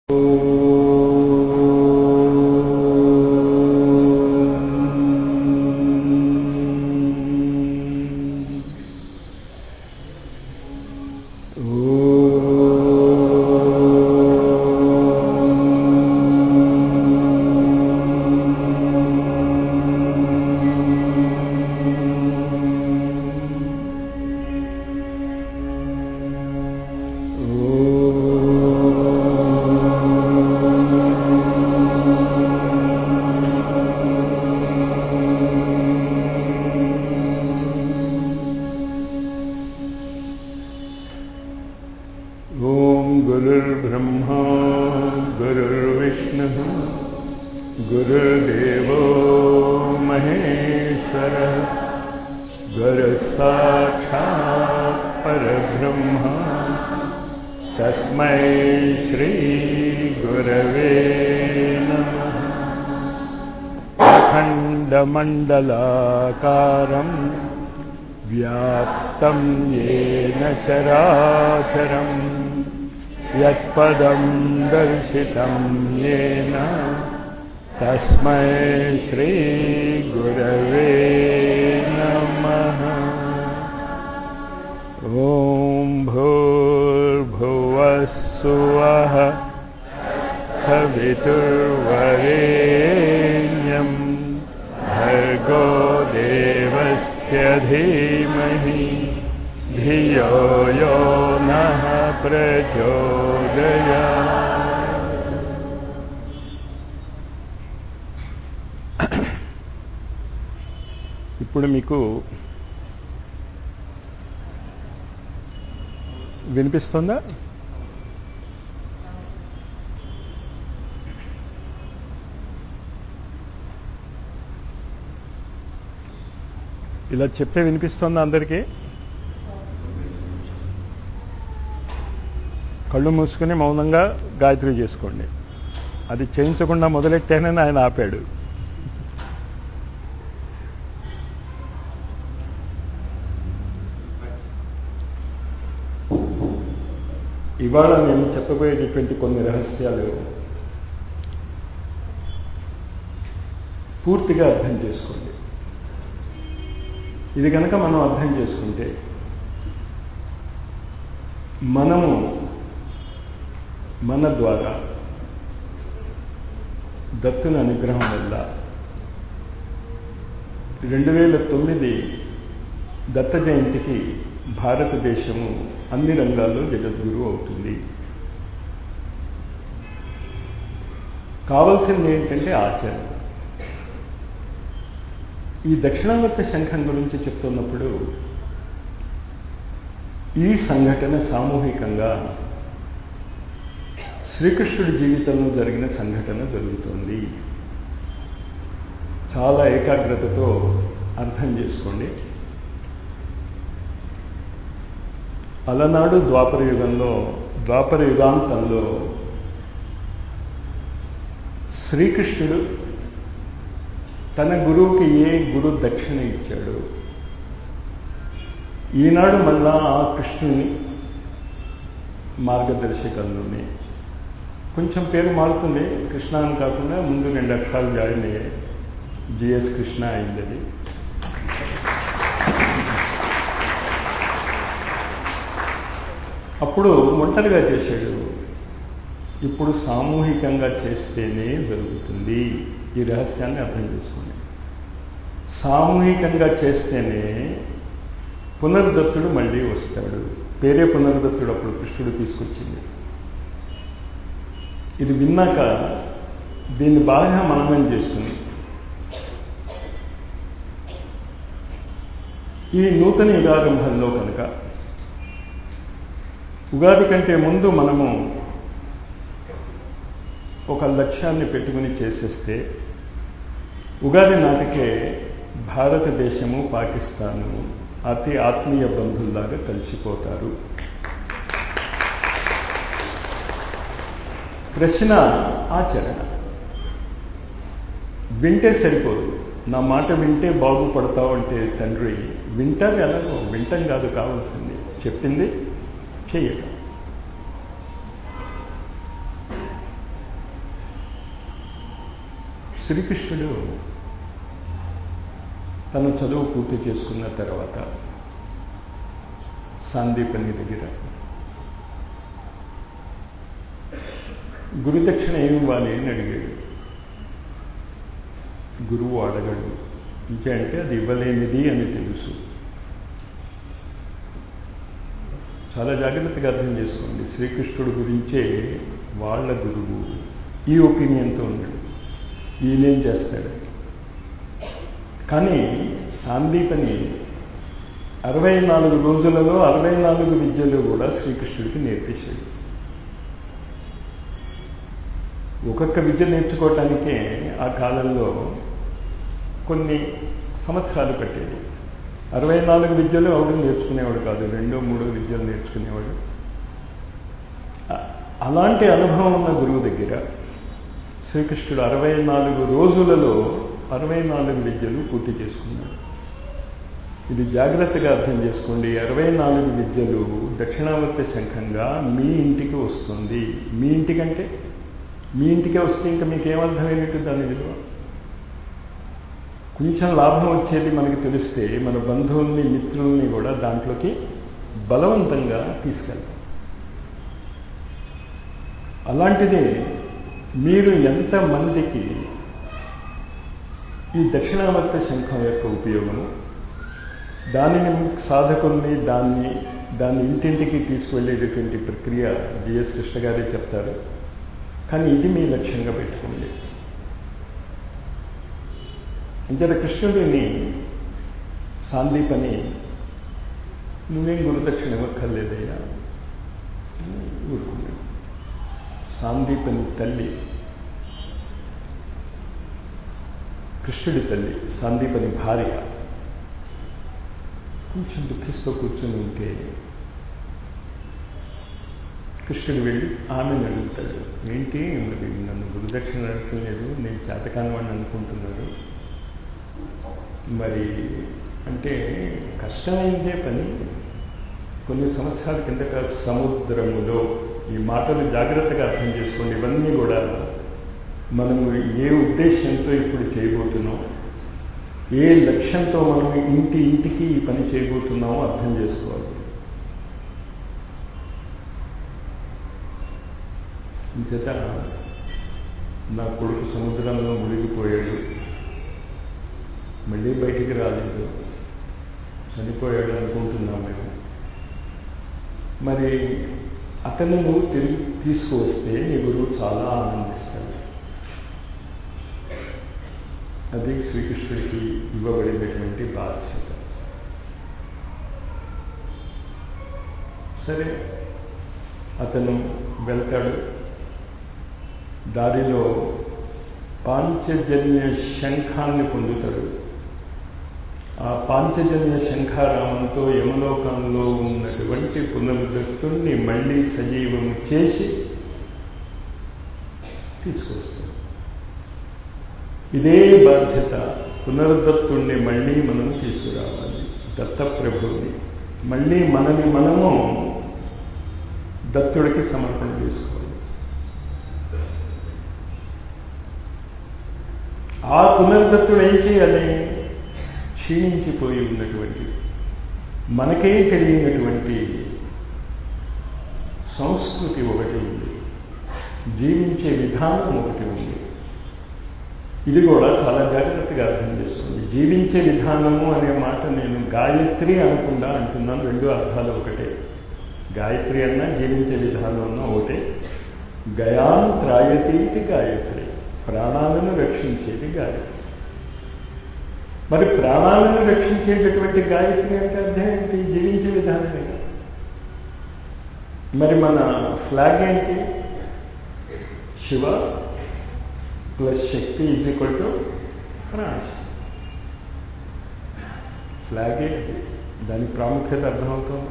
ॐ गुरुर्ब्रह्मा गुरुर्विष्णुः गुरुर्देवो महेश्वरः गुरुः साक्षात् परब्रह्मा तस्मै श्रीगुरवे नमः अखण्डमण्डलाकारम् व्याप्तं येन चराचरम् यत्पदं दर्शितं येन तस्मै श्रीगुरवे नमः ॐ भूर्भुवः सुवः सवितुर्वरेण्यम् भर्गो देवस्य धीमहि धियो यो नः ప్రచోదయా ఇప్పుడు మీకు వినిపిస్తుందా ఇలా చెప్తే వినిపిస్తుందా అందరికీ కళ్ళు మూసుకుని మౌనంగా గాయత్రి చేసుకోండి అది చేయించకుండా మొదలెట్టానని ఆయన ఆపాడు ఇవాళ నేను చెప్పబోయేటటువంటి కొన్ని రహస్యాలు పూర్తిగా అర్థం చేసుకోండి ఇది కనుక మనం అర్థం చేసుకుంటే మనము మన ద్వారా దత్తుని అనుగ్రహం వల్ల రెండు వేల తొమ్మిది దత్త జయంతికి భారతదేశము అన్ని రంగాల్లో జగద్గురు అవుతుంది కావలసింది ఏంటంటే ఆచరణ ఈ దక్షిణావర్త శంఖం గురించి చెప్తున్నప్పుడు ఈ సంఘటన సామూహికంగా శ్రీకృష్ణుడి జీవితంలో జరిగిన సంఘటన జరుగుతుంది చాలా ఏకాగ్రతతో అర్థం చేసుకోండి అలనాడు ద్వాపర యుగంలో ద్వాపర యుగాంతంలో శ్రీకృష్ణుడు తన గురువుకి ఏ గురు దక్షిణ ఇచ్చాడు ఈనాడు మళ్ళా ఆ కృష్ణుని మార్గదర్శకంలోనే కొంచెం పేరు మారుతుంది కృష్ణ అని కాకుండా ముందు రెండు అక్షరాలు జాయిన్ అయ్యాయి జిఎస్ కృష్ణ అయింది అది అప్పుడు ఒంటరిగా చేశాడు ఇప్పుడు సామూహికంగా చేస్తేనే జరుగుతుంది ఈ రహస్యాన్ని అర్థం చేసుకోండి సామూహికంగా చేస్తేనే పునర్దత్తుడు మళ్ళీ వస్తాడు పేరే పునర్దత్తుడు అప్పుడు కృష్ణుడు తీసుకొచ్చింది ఇది విన్నాక దీన్ని బాగా మననం చేసుకుని ఈ నూతన యుగారంభంలో కనుక ఉగాది కంటే ముందు మనము ఒక లక్ష్యాన్ని పెట్టుకుని చేసేస్తే ఉగాది నాటికే భారతదేశము పాకిస్తాను అతి ఆత్మీయ బంధుల్లాగా కలిసిపోతారు ప్రశ్న ఆచరణ వింటే సరిపోదు నా మాట వింటే బాగుపడతావు అంటే తండ్రి వింటారు ఎలాగో వింటం కాదు కావాల్సింది చెప్పింది చెయ్యడం శ్రీకృష్ణుడు తను చదువు పూర్తి చేసుకున్న తర్వాత సాందీపని దగ్గర గురుదక్షిణ ఏమి ఇవ్వాలి అని అడిగాడు గురువు అడగడు ఇంకే అంటే అది ఇవ్వలేనిది అని తెలుసు చాలా జాగ్రత్తగా అర్థం చేసుకోండి శ్రీకృష్ణుడు గురించే వాళ్ళ గురువు ఈ ఒపీనియన్తో ఉన్నాడు ఈయనేం చేస్తాడు కానీ సాందీపని అరవై నాలుగు రోజులలో అరవై నాలుగు విద్యలు కూడా శ్రీకృష్ణుడికి నేర్పించాడు ఒక్కొక్క విద్య నేర్చుకోవటానికే ఆ కాలంలో కొన్ని సంవత్సరాలు పట్టేది అరవై నాలుగు విద్యలు ఎవడు నేర్చుకునేవాడు కాదు రెండో మూడో విద్యలు నేర్చుకునేవాడు అలాంటి అనుభవం ఉన్న గురువు దగ్గర శ్రీకృష్ణుడు అరవై నాలుగు రోజులలో అరవై నాలుగు విద్యలు పూర్తి చేసుకున్నాడు ఇది జాగ్రత్తగా అర్థం చేసుకోండి అరవై నాలుగు విద్యలు దక్షిణావర్తి శంఖంగా మీ ఇంటికి వస్తుంది మీ ఇంటికంటే మీ ఇంటికే వస్తే ఇంకా మీకు ఏమర్థమైనట్టు దాని విలువ కొంచెం లాభం వచ్చేది మనకి తెలిస్తే మన బంధువుల్ని మిత్రుల్ని కూడా దాంట్లోకి బలవంతంగా తీసుకెళ్తాం అలాంటిదే మీరు ఎంతమందికి ఈ దక్షిణావర్త శంఖం యొక్క ఉపయోగము దానిని సాధకుల్ని దాన్ని దాన్ని ఇంటింటికి తీసుకువెళ్ళేటటువంటి ప్రక్రియ జిఎస్ కృష్ణ గారే చెప్తారు కానీ ఇది మీ లక్ష్యంగా పెట్టుకోండి ఇంతట కృష్ణుడిని సాందీపని నువ్వేం గురుదక్షిణ ఇవ్వక్కర్లేదయ్యా ఊరుకున్నాడు సాందీపని తల్లి కృష్ణుడి తల్లి సాందీపని భార్య కొంచెం దుఃఖిస్తూ కూర్చొని ఉంటే కృష్ణుడు వెళ్ళి ఆమెను అడుగుతాడు ఏంటి మరి నన్ను గురుదక్షిణ అడగటం లేదు నేను చేతకాని వాడిని అనుకుంటున్నారు మరి అంటే కష్టమైందే పని కొన్ని సంవత్సరాల కిందట సముద్రములో ఈ మాటలు జాగ్రత్తగా అర్థం చేసుకోండి ఇవన్నీ కూడా మనము ఏ ఉద్దేశంతో ఇప్పుడు చేయబోతున్నాం ఏ లక్ష్యంతో మనం ఇంటి ఇంటికి ఈ పని చేయబోతున్నామో అర్థం చేసుకోవాలి ఇంచేత నా కొడుకు సముద్రంలో మునిగిపోయాడు మళ్ళీ బయటికి రాలేదు చనిపోయాడు అనుకుంటున్నాం మేము మరి అతన్ని నువ్వు తిరిగి తీసుకువస్తే నీ గురువు చాలా ఆనందిస్తాడు అది శ్రీకృష్ణుడికి ఇవ్వబడినటువంటి బాధ్యత సరే అతను వెళ్తాడు దారిలో పాంచజన్య శంఖాన్ని పొందుతాడు ఆ పాంచజన్య శంఖారామంతో యమలోకంలో ఉన్నటువంటి పునరుద్ధతుణ్ణి మళ్ళీ సజీవము చేసి తీసుకొస్తాడు ఇదే బాధ్యత పునరుద్ధత్తుణ్ణి మళ్ళీ మనం తీసుకురావాలి దత్తప్రభువుని మళ్ళీ మనని మనము దత్తుడికి సమర్పణ చేసుకోవాలి ఆ పునర్దత్తుడు ఏం చేయాలి క్షీణించిపోయి ఉన్నటువంటి మనకే తెలియనటువంటి సంస్కృతి ఒకటి ఉంది జీవించే విధానం ఒకటి ఉంది ఇది కూడా చాలా జాగ్రత్తగా అర్థం చేసుకోండి జీవించే విధానము అనే మాట నేను గాయత్రి అనకుండా అంటున్నాను రెండు అర్థాలు ఒకటే గాయత్రి అన్నా జీవించే విధానం అన్నా ఒకటే గయాన్ త్రాయతీతి గాయత్రి ప్రాణాలను రక్షించేది గాయత్రి మరి ప్రాణాలను రక్షించేటటువంటి గాయత్రి అంటే అర్థం ఏంటి జీవించే విధానమే మరి మన ఫ్లాగ్ ఏంటి Shiva plus Shakti is equal to ప్రాణశక్తి ఫ్లాగే దాని ప్రాముఖ్యత అర్థమవుతుంది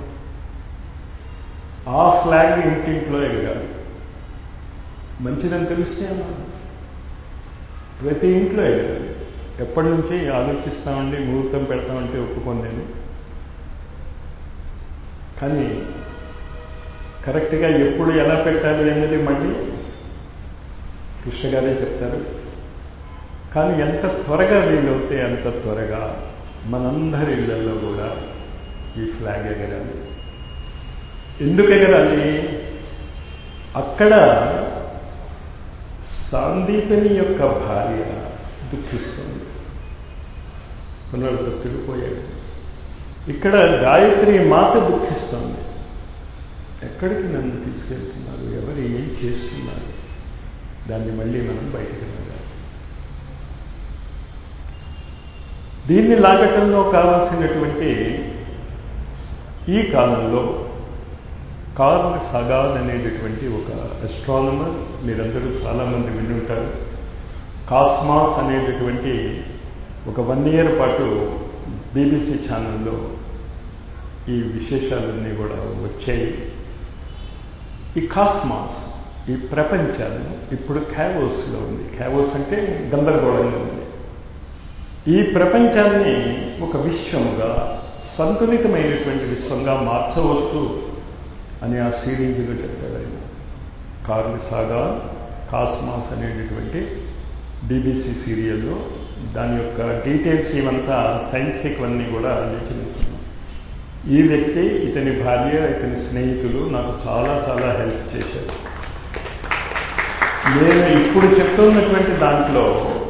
ఆ ఫ్లాగ్ ఇంటింట్లో ఎగరాలి మంచిదని తెలిస్తే అమ్మా ప్రతి ఇంట్లో ఎగరాలి ఎప్పటి నుంచి ఆలోచిస్తామండి ముహూర్తం పెడతామంటే ఒప్పుకోను నేను కానీ కరెక్ట్గా ఎప్పుడు ఎలా పెట్టాలి అన్నది మళ్ళీ కృష్ణ గారే చెప్తారు కానీ ఎంత త్వరగా వీలవుతే అంత త్వరగా మనందరి ఇళ్లలో కూడా ఈ ఫ్లాగ్ ఎగరాలి ఎందుకు ఎగరాలి అక్కడ సాందీపని యొక్క భార్య దుఃఖిస్తుంది పునరుద్ధుడు పోయాడు ఇక్కడ గాయత్రి మాత దుఃఖిస్తుంది ఎక్కడికి నన్ను తీసుకెళ్తున్నారు ఎవరు ఏం చేస్తున్నారు దాన్ని మళ్ళీ మనం బయటకు వెళ్ళాలి దీన్ని లాగటంలో కావాల్సినటువంటి ఈ కాలంలో కార్ల్ సగాన్ అనేటటువంటి ఒక అస్ట్రానమర్ మీరందరూ చాలామంది వినుంటారు కాస్మాస్ అనేటటువంటి ఒక వన్ ఇయర్ పాటు బీబీసీ ఛానల్లో ఈ విశేషాలన్నీ కూడా వచ్చాయి ఈ కాస్మాస్ ఈ ప్రపంచాన్ని ఇప్పుడు క్యావోస్లో ఉంది క్యావోస్ అంటే గందరగోళంగా ఉంది ఈ ప్రపంచాన్ని ఒక విశ్వముగా సంతులితమైనటువంటి విశ్వంగా మార్చవచ్చు అని ఆ సిరీస్గా చెప్తాడు ఆయన కార్ల్ సాగా కాస్మాస్ అనేటటువంటి బీబీసీ సీరియల్లో దాని యొక్క డీటెయిల్స్ ఇవంతా సైంటిఫిక్ అన్నీ కూడా నిలిచిపోతున్నాం ఈ వ్యక్తి ఇతని భార్య ఇతని స్నేహితులు నాకు చాలా చాలా హెల్ప్ చేశారు నేను ఇప్పుడు చెప్తున్నటువంటి దాంట్లో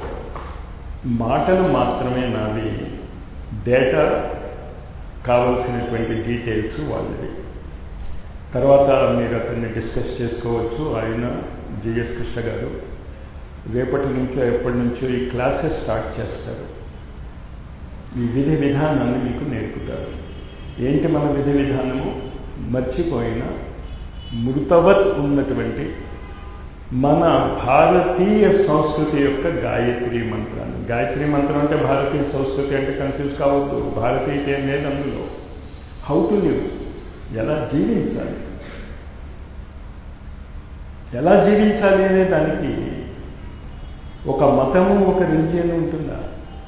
మాటలు మాత్రమే నావి డేటా కావలసినటువంటి డీటెయిల్స్ వాళ్ళవి తర్వాత మీరు అతన్ని డిస్కస్ చేసుకోవచ్చు ఆయన జిఎస్ కృష్ణ గారు రేపటి నుంచో ఎప్పటి నుంచో ఈ క్లాసెస్ స్టార్ట్ చేస్తారు ఈ విధి విధానాన్ని మీకు నేర్పుతారు ఏంటి మన విధి విధానము మర్చిపోయిన మృతవత్ ఉన్నటువంటి మన భారతీయ సంస్కృతి యొక్క గాయత్రి మంత్రాన్ని గాయత్రి మంత్రం అంటే భారతీయ సంస్కృతి అంటే కన్ఫ్యూజ్ కావద్దు భారతీయత ఏం లేదు అందులో హౌ టు లివ్ ఎలా జీవించాలి ఎలా జీవించాలి అనే దానికి ఒక మతము ఒక రిలీజియన్ ఉంటుందా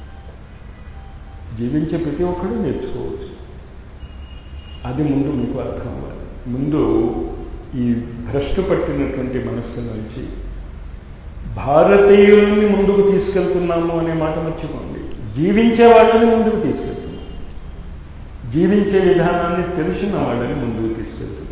జీవించే ప్రతి ఒక్కరూ నేర్చుకోవచ్చు అది ముందు మీకు అర్థం అవ్వాలి ముందు ఈ భ్రష్టు పట్టినటువంటి మనస్సు నుంచి భారతీయుల్ని ముందుకు తీసుకెళ్తున్నాము అనే మాట మర్చిపోండి జీవించే వాళ్ళని ముందుకు తీసుకెళ్తున్నాం జీవించే విధానాన్ని తెలిసిన వాళ్ళని ముందుకు తీసుకెళ్తున్నాం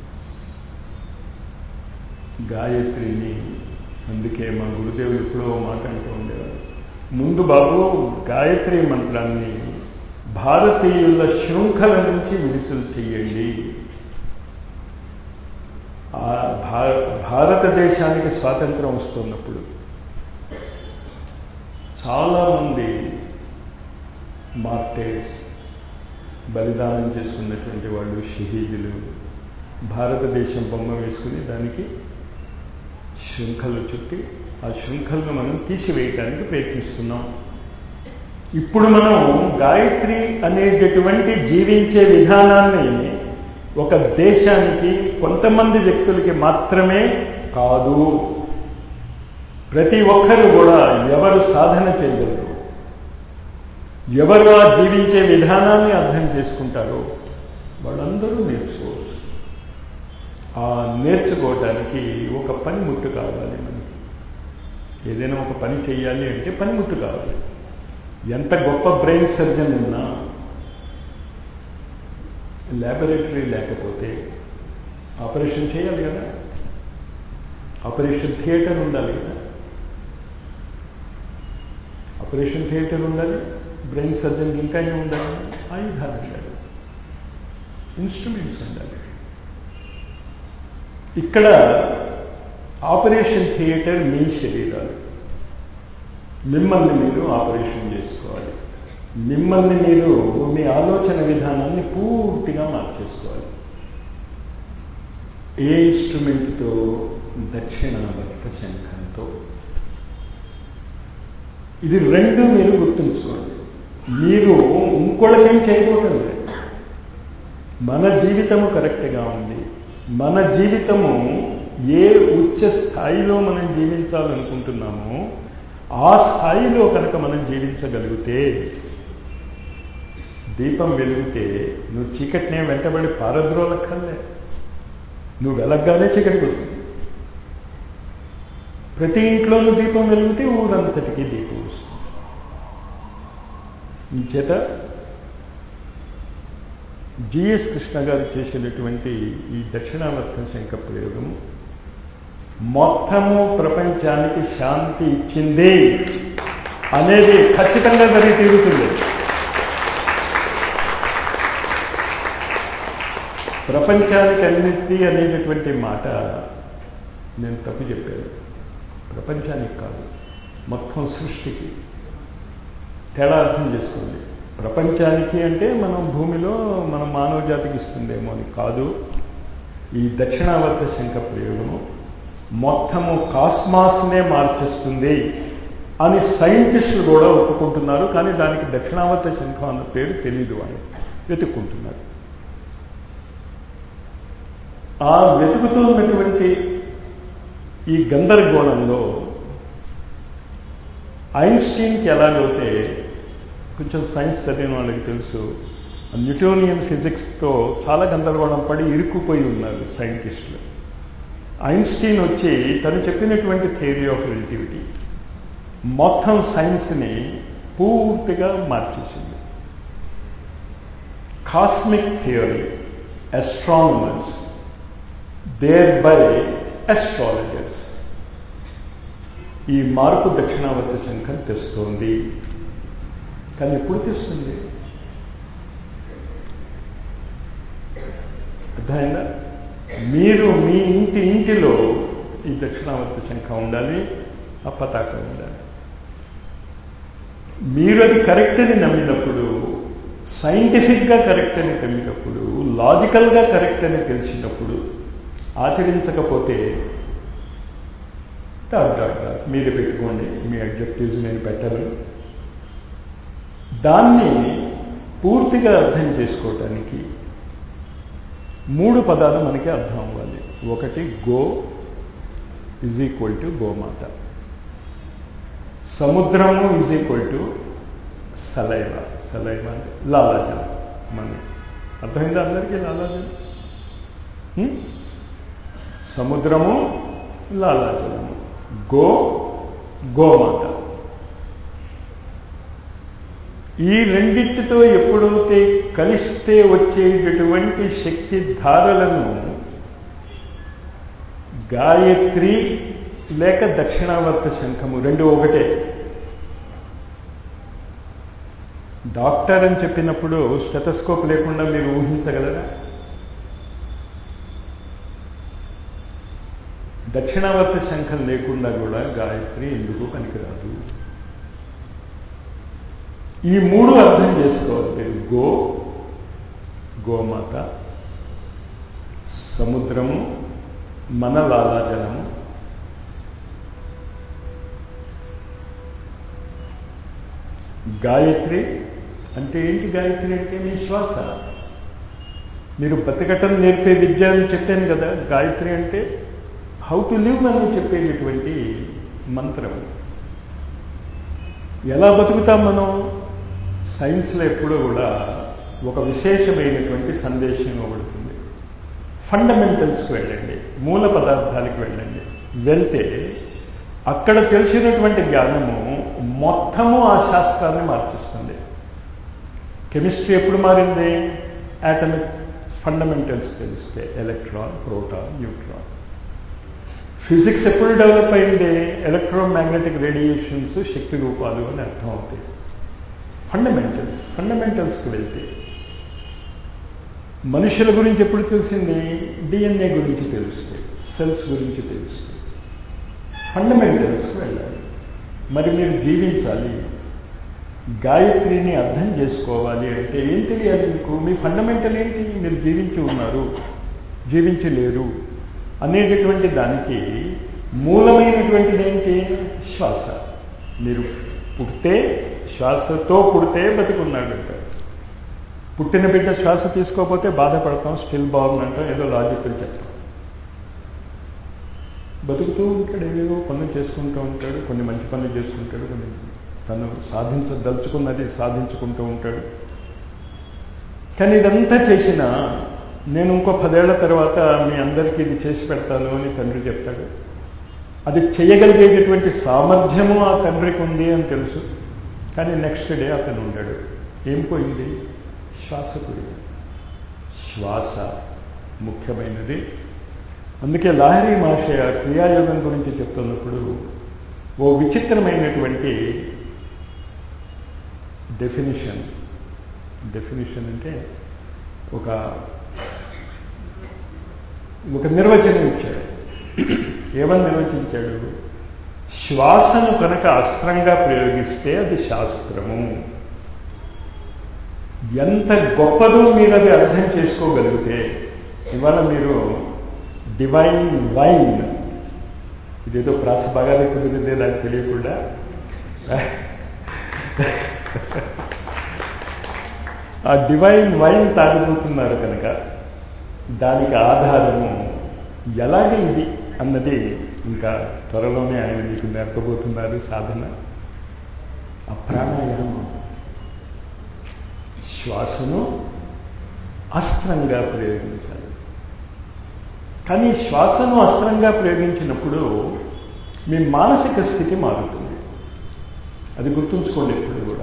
గాయత్రిని అందుకే మా గురుదేవులు ఎప్పుడో మాట అంటూ ఉండేవారు ముందు బాబు గాయత్రి మంత్రాన్ని భారతీయుల శృంఖల నుంచి విడుదల చెయ్యండి భారతదేశానికి స్వాతంత్రం వస్తున్నప్పుడు చాలామంది మార్టేస్ బలిదానం చేసుకున్నటువంటి వాళ్ళు షహీదులు భారతదేశం బొమ్మ వేసుకుని దానికి శృంఖలు చుట్టి ఆ శృంఖలను మనం తీసివేయటానికి ప్రయత్నిస్తున్నాం ఇప్పుడు మనం గాయత్రి అనేటటువంటి జీవించే విధానాన్ని ఒక దేశానికి కొంతమంది వ్యక్తులకి మాత్రమే కాదు ప్రతి ఒక్కరు కూడా ఎవరు సాధన చేయగలరు ఎవరు ఆ జీవించే విధానాన్ని అర్థం చేసుకుంటారో వాళ్ళందరూ నేర్చుకోవచ్చు ఆ నేర్చుకోవటానికి ఒక పనిముట్టు కావాలి మనకి ఏదైనా ఒక పని చేయాలి అంటే పనిముట్టు కావాలి ఎంత గొప్ప బ్రెయిన్ సర్జన్ ఉన్నా ల్యాబొరేటరీ లేకపోతే ఆపరేషన్ చేయాలి కదా ఆపరేషన్ థియేటర్ ఉండాలి కదా ఆపరేషన్ థియేటర్ ఉండాలి బ్రెయిన్ సర్జన్కి ఇంకా ఏమి ఉండాలి ఆయుధాలు ఉండాలి ఇన్స్ట్రుమెంట్స్ ఉండాలి ఇక్కడ ఆపరేషన్ థియేటర్ మీ శరీరాలు మిమ్మల్ని మీరు ఆపరేషన్ చేసుకోవాలి మిమ్మల్ని మీరు మీ ఆలోచన విధానాన్ని పూర్తిగా మార్చేసుకోవాలి ఏ ఇన్స్ట్రుమెంట్తో దక్షిణ భక్త శంఖంతో ఇది రెండు మీరు గుర్తుంచుకోండి మీరు ఇంకోళ్ళకేం చేయకూడదు లేదు మన జీవితము కరెక్ట్గా ఉంది మన జీవితము ఏ ఉచ్చ స్థాయిలో మనం జీవించాలనుకుంటున్నామో ఆ స్థాయిలో కనుక మనం జీవించగలిగితే దీపం వెలిగితే నువ్వు చీకటినే వెంటబడి పారద్రోలక్కర్లే నువ్వు వెలగ్గానే చీకటి పోతుంది ప్రతి ఇంట్లోనూ దీపం వెలిగితే ఊరంతటికి దీపం వస్తుంది ఈ చేత జిఎస్ కృష్ణ గారు చేసినటువంటి ఈ దక్షిణావర్తం శంఖ ప్రయోగము మొత్తము ప్రపంచానికి శాంతి ఇచ్చింది అనేది ఖచ్చితంగా జరిగి తీరుతుంది ప్రపంచానికి అన్నిటి అనేటటువంటి మాట నేను తప్పు చెప్పాను ప్రపంచానికి కాదు మొత్తం సృష్టికి తేడా అర్థం చేసుకోండి ప్రపంచానికి అంటే మనం భూమిలో మన మానవ జాతికి ఇస్తుందేమో అని కాదు ఈ దక్షిణావర్త శంఖ ప్రయోగము మొత్తము కాస్మాస్నే మార్చేస్తుంది అని సైంటిస్టులు కూడా ఒప్పుకుంటున్నారు కానీ దానికి దక్షిణావర్త శంఖం అన్న పేరు తెలియదు అని వెతుక్కుంటున్నారు ఆ వెతుకుతూ ఉన్నటువంటి ఈ గందరగోళంలో ఐన్స్టీన్కి ఎలాగైతే కొంచెం సైన్స్ చదివిన వాళ్ళకి తెలుసు న్యూటోనియన్ ఫిజిక్స్తో చాలా గందరగోళం పడి ఇరుక్కుపోయి ఉన్నారు సైంటిస్టులు ఐన్స్టీన్ వచ్చి తను చెప్పినటువంటి థియరీ ఆఫ్ రిలేటివిటీ మొత్తం సైన్స్ని పూర్తిగా మార్చేసింది cosmic theory astronomers thereby astrologers ఈ మార్పు దక్షిణావర్త శంఖం తెస్తోంది కానీ ఎప్పుడు తెస్తుంది అర్థమైందా మీరు మీ ఇంటి ఇంటిలో ఈ దక్షిణావర్త శంఖం ఉండాలి ఆ పతాక ఉండాలి మీరు అది కరెక్ట్ అని నమ్మినప్పుడు సైంటిఫిక్గా కరెక్ట్ అని తెలిసినప్పుడు లాజికల్గా కరెక్ట్ అని తెలిసినప్పుడు ఆచరించకపోతే డాట్ డాట్ డాట్ మీరే పెట్టుకోండి మీ అబ్జెక్టివ్స్ నేను పెట్టను దాన్ని పూర్తిగా అర్థం చేసుకోవటానికి మూడు పదాలు మనకి అర్థం అవ్వాలి ఒకటి గో ఇజ్ ఈక్వల్ టు గోమాత సముద్రము is equal to saliva saliva అంటే లాలాజలం మన అర్థమైందా అందరికీ లాలాజలం సముద్రము లాలాజలము గో గోమాత ఈ రెండింటితో ఎప్పుడైతే కలిస్తే వచ్చేటటువంటి శక్తి ధారలను గాయత్రి లేక దక్షిణావర్త శంఖము రెండు ఒకటే డాక్టర్ అని చెప్పినప్పుడు స్టెటస్కోప్ లేకుండా మీరు ఊహించగలరా దక్షిణావర్త శంఖం లేకుండా కూడా గాయత్రి ఎందుకు పనికిరాదు ఈ మూడు అర్థం చేసుకోవాలి మీరు గో గోమాత సముద్రము మన లాలాజలము గాయత్రి అంటే ఏంటి గాయత్రి అంటే మీ శ్వాస మీరు బతకటం నేర్పే విద్య అని చెప్పాను కదా గాయత్రి అంటే హౌ టు లివ్ అని చెప్పేటటువంటి మంత్రం ఎలా బతుకుతాం మనం సైన్స్లో ఎప్పుడూ కూడా ఒక విశేషమైనటువంటి సందేశం ఇవ్వబడుతుంది ఫండమెంటల్స్కి వెళ్ళండి మూల పదార్థాలకు వెళ్ళండి వెళ్తే అక్కడ తెలిసినటువంటి జ్ఞానము మొత్తము ఆ శాస్త్రాన్ని మార్చిస్తుంది కెమిస్ట్రీ ఎప్పుడు మారింది యాటమిక్ ఫండమెంటల్స్ తెలిస్తే ఎలక్ట్రాన్ ప్రోటాన్ న్యూట్రాన్ ఫిజిక్స్ ఎప్పుడు డెవలప్ అయింది ఎలక్ట్రోమాగ్నెటిక్ రేడియేషన్స్ శక్తి రూపాలు అని అర్థం అవుతాయి ఫండమెంటల్స్ ఫండమెంటల్స్కి వెళ్తే మనుషుల గురించి ఎప్పుడు తెలిసింది డిఎన్ఏ గురించి తెలుస్తాయి సెల్స్ గురించి తెలుస్తాయి ఫండమెంటల్స్కి వెళ్ళాలి మరి మీరు జీవించాలి గాయత్రిని అర్థం చేసుకోవాలి అంటే ఏం తెలియాలి మీకు మీ ఫండమెంటల్ ఏంటి మీరు జీవించి ఉన్నారు జీవించలేరు అనేటటువంటి దానికి మూలమైనటువంటిది ఏంటి శ్వాస మీరు పుడితే శ్వాసతో పుడితే బతికున్నాడంట పుట్టిన బిడ్డ శ్వాస తీసుకోకపోతే బాధపడతాం స్టిల్ బాగుందంటాం ఏదో లాజికల్ చెప్తాం బతుకుతూ ఉంటాడు ఏవేవో పనులు చేసుకుంటూ ఉంటాడు కొన్ని మంచి పనులు చేసుకుంటాడు కొన్ని తను సాధించదలుచుకున్నది సాధించుకుంటూ ఉంటాడు కానీ ఇదంతా చేసిన నేను ఇంకో పదేళ్ల తర్వాత మీ అందరికీ ఇది చేసి పెడతాను అని తండ్రి చెప్తాడు అది చేయగలిగేటటువంటి సామర్థ్యము ఆ తండ్రికి ఉంది అని తెలుసు కానీ నెక్స్ట్ డే అతను ఉండాడు ఏం పోయింది శ్వాస పోయింది శ్వాస ముఖ్యమైనది అందుకే లాహరి మహాశయ క్రియాయోగం గురించి చెప్తున్నప్పుడు ఓ విచిత్రమైనటువంటి డెఫినిషన్ డెఫినిషన్ అంటే ఒక ఒక నిర్వచనం ఇచ్చాడు ఏమని నిర్వచించాడు శ్వాసను కనుక అస్త్రంగా ప్రయోగిస్తే అది శాస్త్రము ఎంత గొప్పదో మీరు అది అర్థం చేసుకోగలిగితే ఇవాళ మీరు డివైన్ వైన్ ఇదేదో ప్రాస బాగానే కుదిరిందే నాకు తెలియకుండా ఆ డివైన్ వైన్ తాగిపోతున్నారు కనుక దానికి ఆధారము ఎలాగే ఇది అన్నది ఇంకా త్వరలోనే ఆయన మీకు నేర్పబోతున్నారు సాధన ఆ ప్రాణాయామం శ్వాసను అస్త్రంగా ప్రయోగించాలి కానీ శ్వాసను అస్త్రంగా ప్రయోగించినప్పుడు మీ మానసిక స్థితి మారుతుంది అది గుర్తుంచుకోండి ఎప్పుడు కూడా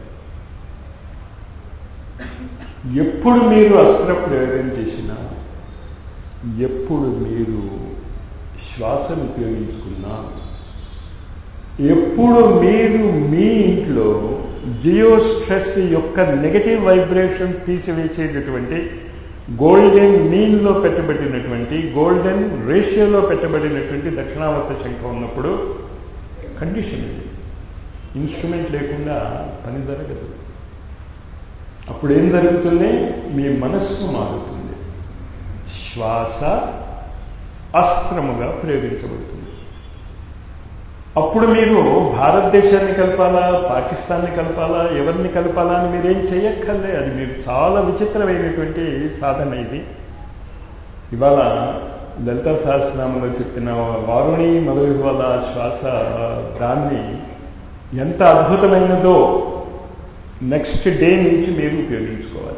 ఎప్పుడు మీరు అస్త్ర ప్రయోగం చేసినా ఎప్పుడు మీరు శ్వాసను ఉపయోగించుకున్నా ఎప్పుడు మీరు మీ ఇంట్లో జియో స్ట్రెస్ యొక్క నెగటివ్ వైబ్రేషన్ తీసివేసేటటువంటి గోల్డెన్ మీన్లో పెట్టబడినటువంటి గోల్డెన్ రేషియోలో పెట్టబడినటువంటి దక్షిణావర్త శంఖ ఉన్నప్పుడు కండిషన్ ఇది ఇన్స్ట్రుమెంట్ లేకుండా పని జరగదు అప్పుడు ఏం జరుగుతుంది మీ మనస్సు మారుతుంది శ్వాస అస్త్రముగా ప్రయోగించబడుతుంది అప్పుడు మీరు భారతదేశాన్ని కలపాలా పాకిస్తాన్ని కలపాలా ఎవరిని కలపాలా అని మీరేం చేయక్కర్లే అది మీరు చాలా విచిత్రమైనటువంటి సాధన ఇది ఇవాళ లలితా సహస్రనామంలో చెప్పిన వారుణి మధువిహ్వల శ్వాస దాన్ని ఎంత అద్భుతమైనదో నెక్స్ట్ డే నుంచి మీరు ఉపయోగించుకోవాలి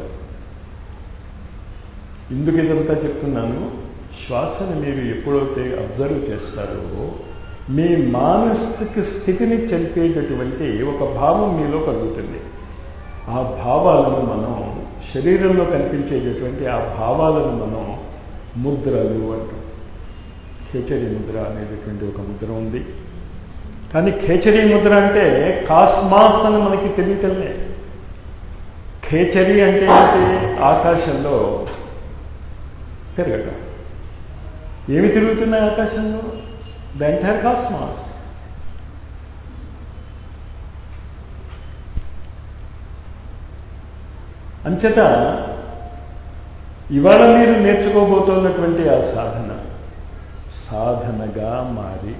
ఎందుకు ఇదంతా చెప్తున్నాను శ్వాసను మీరు ఎప్పుడైతే అబ్జర్వ్ చేస్తారో మీ మానసిక స్థితిని తెలిపేటటువంటి ఒక భావం మీలో కలుగుతుంది ఆ భావాలను మనం శరీరంలో కనిపించేటటువంటి ఆ భావాలను మనం ముద్రలు అంటాం ఖేచరి ముద్ర అనేటటువంటి ఒక ముద్ర ఉంది కానీ ఖేచరీ ముద్ర అంటే కాస్మాస్ అని మనకి తెలియటంలే ఖేచరి అంటే ఏంటి ఆకాశంలో తిరగటం ఏమి తిరుగుతున్నాయి ఆకాశంలో ద ఎంటైర్ కాస్మాస్ అంచేత ఇవాళ మీరు నేర్చుకోబోతున్నటువంటి ఆ సాధన సాధనగా మారి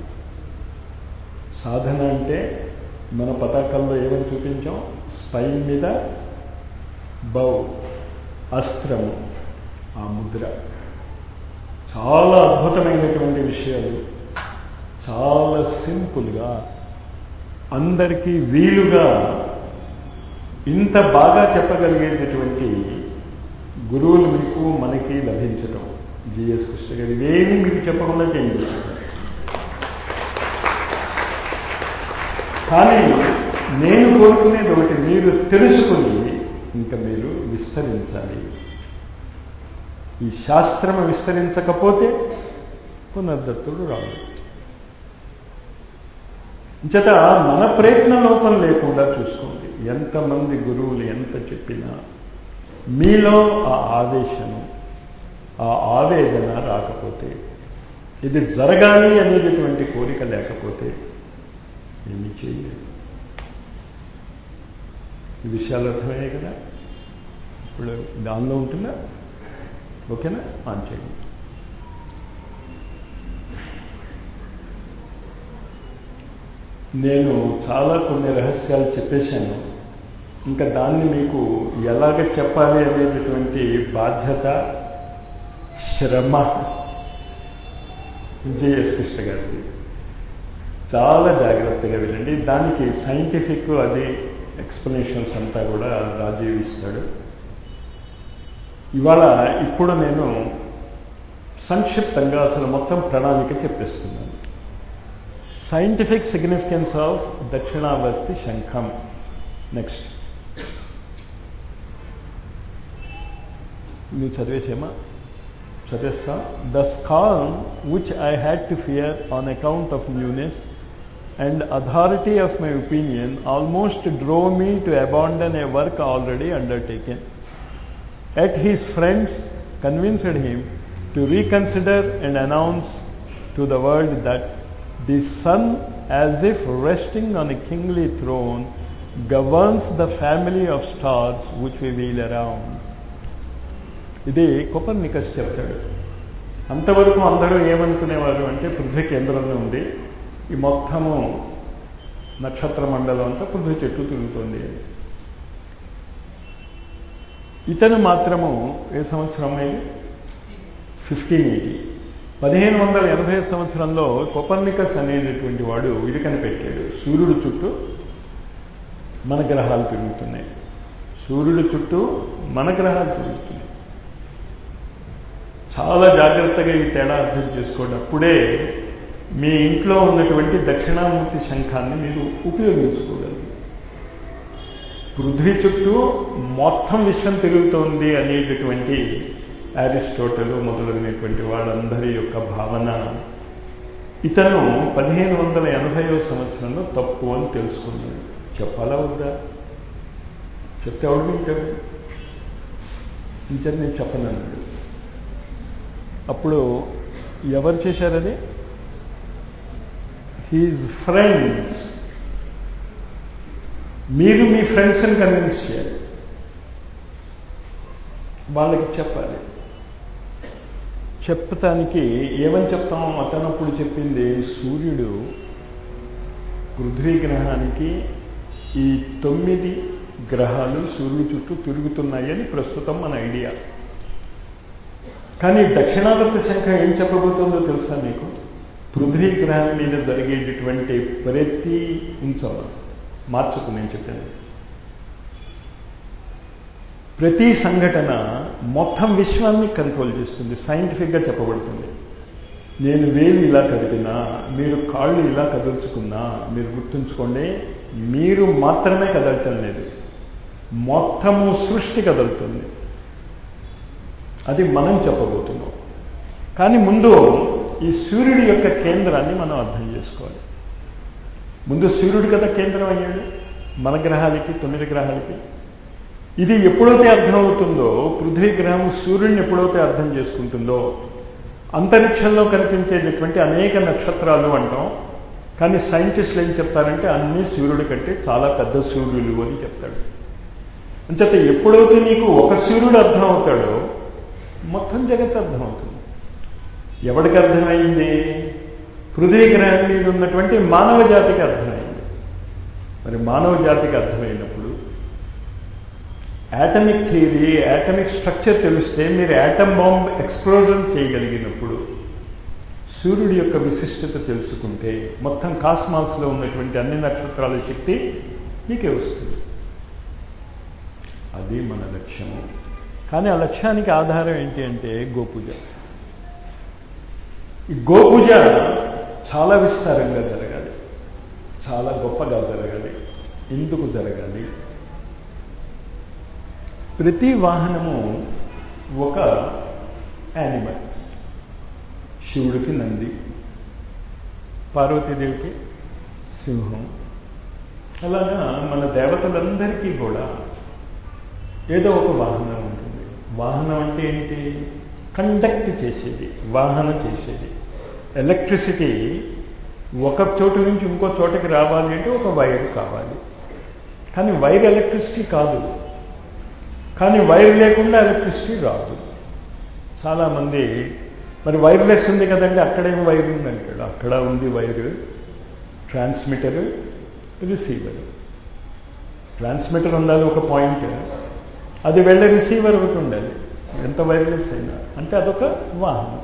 సాధన అంటే మన పతాకంలో ఏమని చూపించాం స్పైన్ మీద బౌ అస్త్రము ఆ ముద్ర చాలా అద్భుతమైనటువంటి విషయాలు చాలా సింపుల్గా అందరికీ వీలుగా ఇంత బాగా చెప్పగలిగేటటువంటి గురువులు మీకు మనకి లభించటం జిఎస్ కృష్ణ గారు ఇవేమీ మీకు చెప్పకుండా చేయండి కానీ నేను కోరుకునేది ఒకటి మీరు తెలుసుకుని ఇంకా మీరు విస్తరించాలి ఈ శాస్త్రము విస్తరించకపోతే పునర్దత్తుడు రాదు ఇంచట మన ప్రయత్న లోపం లేకుండా చూసుకోండి ఎంతమంది గురువులు ఎంత చెప్పినా మీలో ఆ ఆవేశము ఆ ఆవేదన రాకపోతే ఇది జరగాలి అనేటటువంటి కోరిక లేకపోతే ఏమీ చేయలేదు ఈ విషయాలు అర్థమయ్యాయి కదా ఇప్పుడు దానిలో ఉంటుందా ఓకేనా ఆన్ చేయండి నేను చాలా కొన్ని రహస్యాలు చెప్పేశాను ఇంకా దాన్ని మీకు ఎలాగ చెప్పాలి అనేటటువంటి బాధ్యత శ్రమ విజయస్ కృష్ణ గారిది చాలా జాగ్రత్తగా వినండి దానికి సైంటిఫిక్ అది ఎక్స్ప్లెనేషన్స్ అంతా కూడా రాజీవ్ ఇస్తాడు ఇవాళ ఇప్పుడు నేను సంక్షిప్తంగా అసలు మొత్తం ప్రణాళిక చెప్పేస్తున్నాను సైంటిఫిక్ సిగ్నిఫికెన్స్ ఆఫ్ దక్షిణావర్తి శంఖం నెక్స్ట్ నువ్వు చదివేసేమా చదివేస్తా the scorn which I had to fear on account of newness and authority of my opinion almost drove me to abandon a work already undertaken. Yet his friends convinced him to reconsider and announce to the world that the sun, as if resting on a kingly throne, governs the family of stars which we wheel around. ఇది Copernicus చెప్తాడు అంతవరకు అందరూ ఏమనుకునేవారు అంటే పృథ్వీ కేంద్రంలో ఉంది ఈ మొత్తము నక్షత్ర మండలం అంతా పృథ్వీ చెట్టు తిరుగుతుంది ఇతను మాత్రము ఏ సంవత్సరం ఇది ఫిఫ్టీన్ ఎయిటీ పదిహేను వందల ఎనభై సంవత్సరంలో కొపర్నికస్ అనేటటువంటి వాడు ఇది కనిపెట్టాడు సూర్యుడు చుట్టూ మన గ్రహాలు తిరుగుతున్నాయి సూర్యుడు చుట్టూ మన గ్రహాలు తిరుగుతున్నాయి చాలా జాగ్రత్తగా ఈ తేడా అర్థం చేసుకోండి అప్పుడే మీ ఇంట్లో ఉన్నటువంటి దక్షిణామూర్తి శంఖాన్ని మీరు ఉపయోగించుకోగలరు పృథ్వీ చుట్టూ మొత్తం విశ్వం తిరుగుతోంది అనేటటువంటి అరిస్టోటలు మొదలైనటువంటి వాళ్ళందరి యొక్క భావన ఇతను పదిహేను వందల ఎనభైవ సంవత్సరంలో తప్పు అని తెలుసుకున్నాడు చెప్పాలా వద్దా చెప్తే ఎవడు వింటాడు ఇంటర్ నేను చెప్పనన్నాడు అప్పుడు ఎవరు చేశారది హీజ్ ఫ్రెండ్స్ మీరు మీ ఫ్రెండ్స్ని కన్విన్స్ చేయాలి వాళ్ళకి చెప్పాలి చెప్పటానికి ఏమని చెప్తాము అతనప్పుడు చెప్పింది సూర్యుడు పృథ్వీ గ్రహానికి ఈ తొమ్మిది గ్రహాలు సూర్యుడు చుట్టూ తిరుగుతున్నాయని ప్రస్తుతం మన ఐడియా కానీ దక్షిణావర్త శంఖ ఏం చెప్పబోతుందో తెలుసా మీకు పృథ్వీ గ్రహం మీద జరిగేటటువంటి ప్రతి ఉంచవ మార్చుకు నేను చెప్పాను ప్రతి సంఘటన మొత్తం విశ్వాన్ని కంట్రోల్ చేస్తుంది సైంటిఫిక్గా చెప్పబడుతుంది నేను వేలు ఇలా కదిపినా మీరు కాళ్ళు ఇలా కదుల్చుకున్నా మీరు గుర్తుంచుకోండి మీరు మాత్రమే కదలటం లేదు మొత్తము సృష్టి కదులుతుంది అది మనం చెప్పబోతున్నాం కానీ ముందు ఈ సూర్యుడి యొక్క కేంద్రాన్ని మనం అర్థం చేసుకోవాలి ముందు సూర్యుడు కదా కేంద్రం అయ్యాడు మన గ్రహాలకి తొమ్మిది గ్రహాలకి ఇది ఎప్పుడైతే అర్థమవుతుందో పృథ్వీ గ్రహం సూర్యుడిని ఎప్పుడైతే అర్థం చేసుకుంటుందో అంతరిక్షంలో కనిపించేటటువంటి అనేక నక్షత్రాలు అంటాం కానీ సైంటిస్టులు ఏం చెప్తారంటే అన్ని సూర్యుడి కంటే చాలా పెద్ద సూర్యులు అని చెప్తాడు అంచేత ఎప్పుడైతే నీకు ఒక సూర్యుడు అర్థం అవుతాడో మొత్తం జగత్ అర్థమవుతుంది ఎవరికి అర్థమైంది పృథ్వీ గ్రహం మీద ఉన్నటువంటి మానవ జాతికి అర్థమైంది మరి మానవ జాతికి అర్థమైనప్పుడు యాటమిక్ థియరీ యాటమిక్ స్ట్రక్చర్ తెలిస్తే మీరు యాటమ్ బాంబ్ ఎక్స్ప్లోజన్ చేయగలిగినప్పుడు సూర్యుడి యొక్క విశిష్టత తెలుసుకుంటే మొత్తం కాస్మాస్లో ఉన్నటువంటి అన్ని నక్షత్రాల శక్తి మీకే వస్తుంది అది మన లక్ష్యము కానీ ఆ లక్ష్యానికి ఆధారం ఏంటి అంటే గోపూజ ఈ గోపూజ చాలా విస్తారంగా జరగాలి చాలా గొప్పగా జరగాలి ఎందుకు జరగాలి ప్రతి వాహనము ఒక యానిమల్ శివుడికి నంది పార్వతీదేవికి సింహం అలాగా మన దేవతలందరికీ కూడా ఏదో ఒక వాహనం ఉంటుంది వాహనం అంటే ఏంటి కండక్ట్ చేసేది వాహనం చేసేది ఎలక్ట్రిసిటీ ఒక చోటు నుంచి ఇంకో చోటకి రావాలి అంటే ఒక వైర్ కావాలి కానీ వైర్ ఎలక్ట్రిసిటీ కాదు కానీ వైర్ లేకుండా ఎలక్ట్రిసిటీ రాదు చాలామంది మరి వైర్లెస్ ఉంది కదండి అక్కడేం వైర్ ఉందంటాడు అక్కడ ఉంది వైర్ ట్రాన్స్మిటర్ రిసీవర్ ట్రాన్స్మిటర్ ఉండాలి ఒక పాయింట్ అది వెళ్ళే రిసీవర్ ఒకటి ఉండాలి ఎంత వైర్లెస్ అయినా అంటే అదొక వాహనం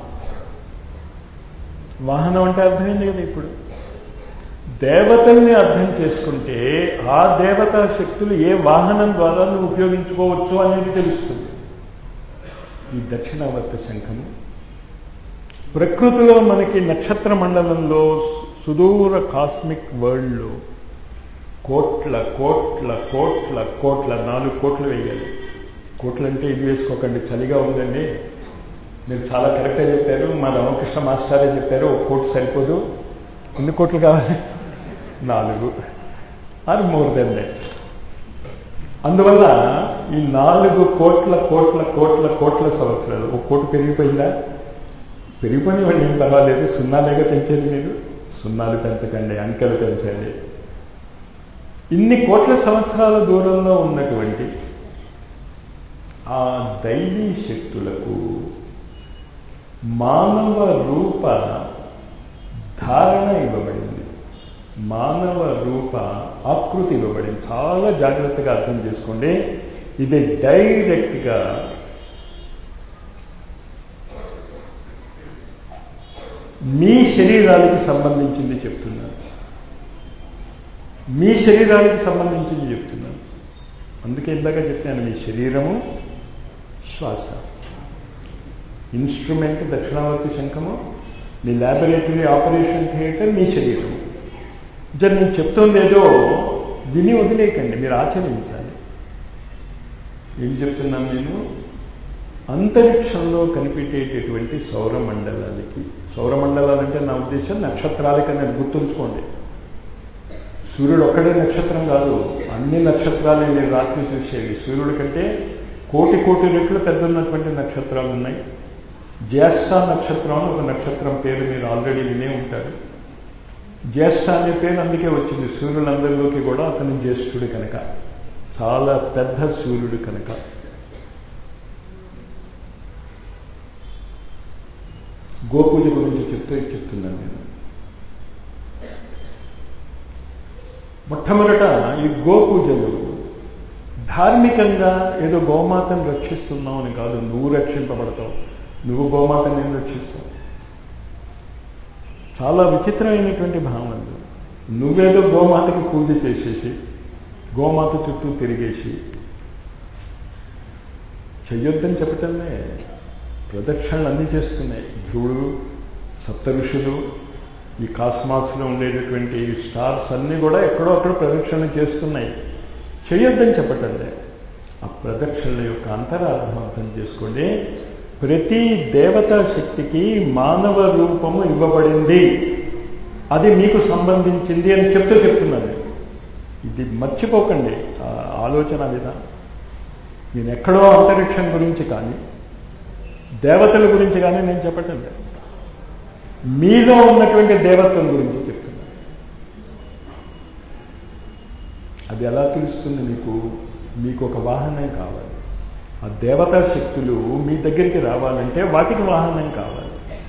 వాహనం అంటే అర్థమైంది కదా ఇప్పుడు దేవతల్ని అర్థం చేసుకుంటే ఆ దేవతా శక్తులు ఏ వాహనం ద్వారా నువ్వు ఉపయోగించుకోవచ్చు అనేది తెలుస్తుంది ఈ దక్షిణావర్త శంఖము ప్రకృతిలో మనకి నక్షత్ర మండలంలో సుదూర కాస్మిక్ వరల్డ్లో కోట్ల కోట్ల కోట్ల కోట్ల నాలుగు కోట్లు వేయాలి కోట్లు అంటే ఇది వేసుకోకండి చలిగా ఉందండి మీరు చాలా కరెక్ట్గా చెప్పారు మా రామకృష్ణ మాస్టారే చెప్పారు ఒక కోటి సరిపోదు ఎన్ని కోట్లు కావాలి నాలుగు ఆర్ మోర్ దెన్ దట్ అందువల్ల ఈ నాలుగు కోట్ల కోట్ల కోట్ల కోట్ల సంవత్సరాలు ఒక కోటి పెరిగిపోయిందా పెరిగిపోయిన వాళ్ళు ఏం పర్వాలేదు సున్నాలేగా పెంచేది మీరు సున్నాలు పెంచకండి అంకెలు పెంచండి ఇన్ని కోట్ల సంవత్సరాల దూరంలో ఉన్నటువంటి ఆ దైవీ శక్తులకు మానవ రూప ధారణ ఇవ్వబడింది మానవ రూప ఆకృతి ఇవ్వబడింది చాలా జాగ్రత్తగా అర్థం చేసుకోండి ఇది డైరెక్ట్గా మీ శరీరానికి సంబంధించింది చెప్తున్నాను మీ శరీరానికి సంబంధించింది చెప్తున్నాను అందుకే ఇందాక చెప్పాను మీ శరీరము శ్వాస ఇన్స్ట్రుమెంట్ దక్షిణావర్తి శంఖము మీ ల్యాబొరేటరీ ఆపరేషన్ థియేటర్ మీ శరీరం జర నేను చెప్తుంది ఏదో విని వదిలేయకండి మీరు ఆచరించాలి ఏం చెప్తున్నాను నేను అంతరిక్షంలో కనిపెట్టేటటువంటి సౌరమండలాలకి సౌరమండలాలు అంటే నా ఉద్దేశం నక్షత్రాలకి నేను గుర్తుంచుకోండి సూర్యుడు ఒక్కడే నక్షత్రం కాదు అన్ని నక్షత్రాలు మీరు రాత్రి చూసేవి సూర్యుడి కంటే కోటి కోటి రెట్లు పెద్దన్నటువంటి నక్షత్రాలు ఉన్నాయి జ్యేష్ఠ నక్షత్రం అని ఒక నక్షత్రం పేరు మీరు ఆల్రెడీ వినే ఉంటారు జ్యేష్ఠ అనే పేరు అందుకే వచ్చింది సూర్యులందరిలోకి కూడా అతను జ్యేష్ఠుడు కనుక చాలా పెద్ద సూర్యుడు కనుక గోపూజ గురించి చెప్తూ చెప్తున్నాను నేను మొట్టమొదట ఈ గోపూజలు ధార్మికంగా ఏదో గోమాతను రక్షిస్తున్నావు అని కాదు నువ్వు రక్షింపబడతావు నువ్వు గోమాతను నేను రక్షిస్తావు చాలా విచిత్రమైనటువంటి భావనలు నువ్వేదో గోమాతకి పూజ చేసేసి గోమాత చుట్టూ తిరిగేసి చెయ్యొద్దని చెప్పటంలే ప్రదక్షిణలు అన్నీ చేస్తున్నాయి ధ్రువుడు సప్త ఋషులు ఈ కాస్మాస్లో ఉండేటటువంటి స్టార్స్ అన్నీ కూడా ఎక్కడో అక్కడ ప్రదక్షిణ చేస్తున్నాయి చేయొద్దని చెప్పటంలే ఆ ప్రదక్షిణల యొక్క అంతరార్థం అర్థం చేసుకోండి ప్రతి దేవతా శక్తికి మానవ రూపము ఇవ్వబడింది అది మీకు సంబంధించింది అని చెప్తూ చెప్తున్నాను ఇది మర్చిపోకండి ఆ ఆలోచన విధానం నేను ఎక్కడో అంతరిక్షం గురించి కానీ దేవతల గురించి కానీ నేను చెప్పటం లేదు మీలో ఉన్నటువంటి దేవత్వం గురించి చెప్తున్నాను అది ఎలా తెలుస్తుంది మీకు మీకు ఒక వాహనం కావాలి ఆ దేవతా శక్తులు మీ దగ్గరికి రావాలంటే వాటికి వాహనం కావాలి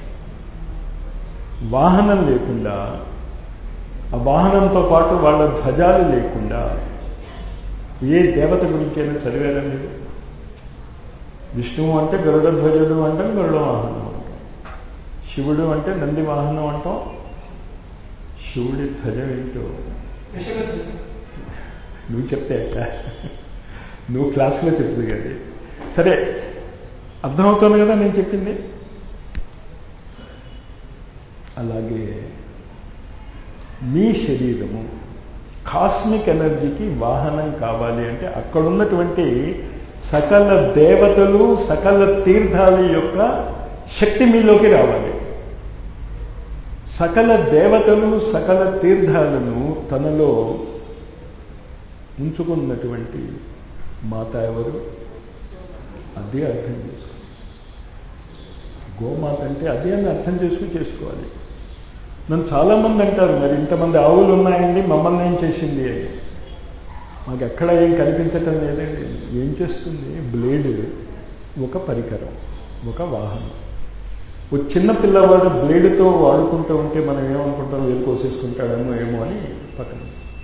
వాహనం లేకుండా ఆ వాహనంతో పాటు వాళ్ళ ధ్వజాలు లేకుండా ఏ దేవత గురించి అయినా చదివారా మీరు విష్ణువు అంటే గరుడ ధ్వజుడు అంటే గరుడ వాహనం అంటాం శివుడు అంటే నంది వాహనం అంటాం శివుడి ధ్వజం ఏంటో నువ్వు చెప్తే నువ్వు క్లాసులో చెప్తుంది కదా సరే అర్థమవుతుంది కదా నేను చెప్పింది అలాగే మీ శరీరము కాస్మిక్ ఎనర్జీకి వాహనం కావాలి అంటే అక్కడున్నటువంటి సకల దేవతలు సకల తీర్థాల యొక్క శక్తి మీలోకి రావాలి సకల దేవతలు సకల తీర్థాలను తనలో ఉంచుకున్నటువంటి మాత ఎవరు అదే అర్థం చేసుకో గోమాత అంటే అదే అని అర్థం చేసుకుని చేసుకోవాలి నన్ను చాలామంది అంటారు మరి ఇంతమంది ఆవులు ఉన్నాయండి మమ్మల్ని ఏం చేసింది అని మాకు ఎక్కడ ఏం కనిపించటం లేదండి ఏం చేస్తుంది బ్లేడ్ ఒక పరికరం ఒక వాహనం ఒక చిన్న పిల్లవాడు బ్లేడ్తో వాడుకుంటూ ఉంటే మనం ఏమనుకుంటాం వేలు కోసేసుకుంటాడేమో ఏమో అని పక్కన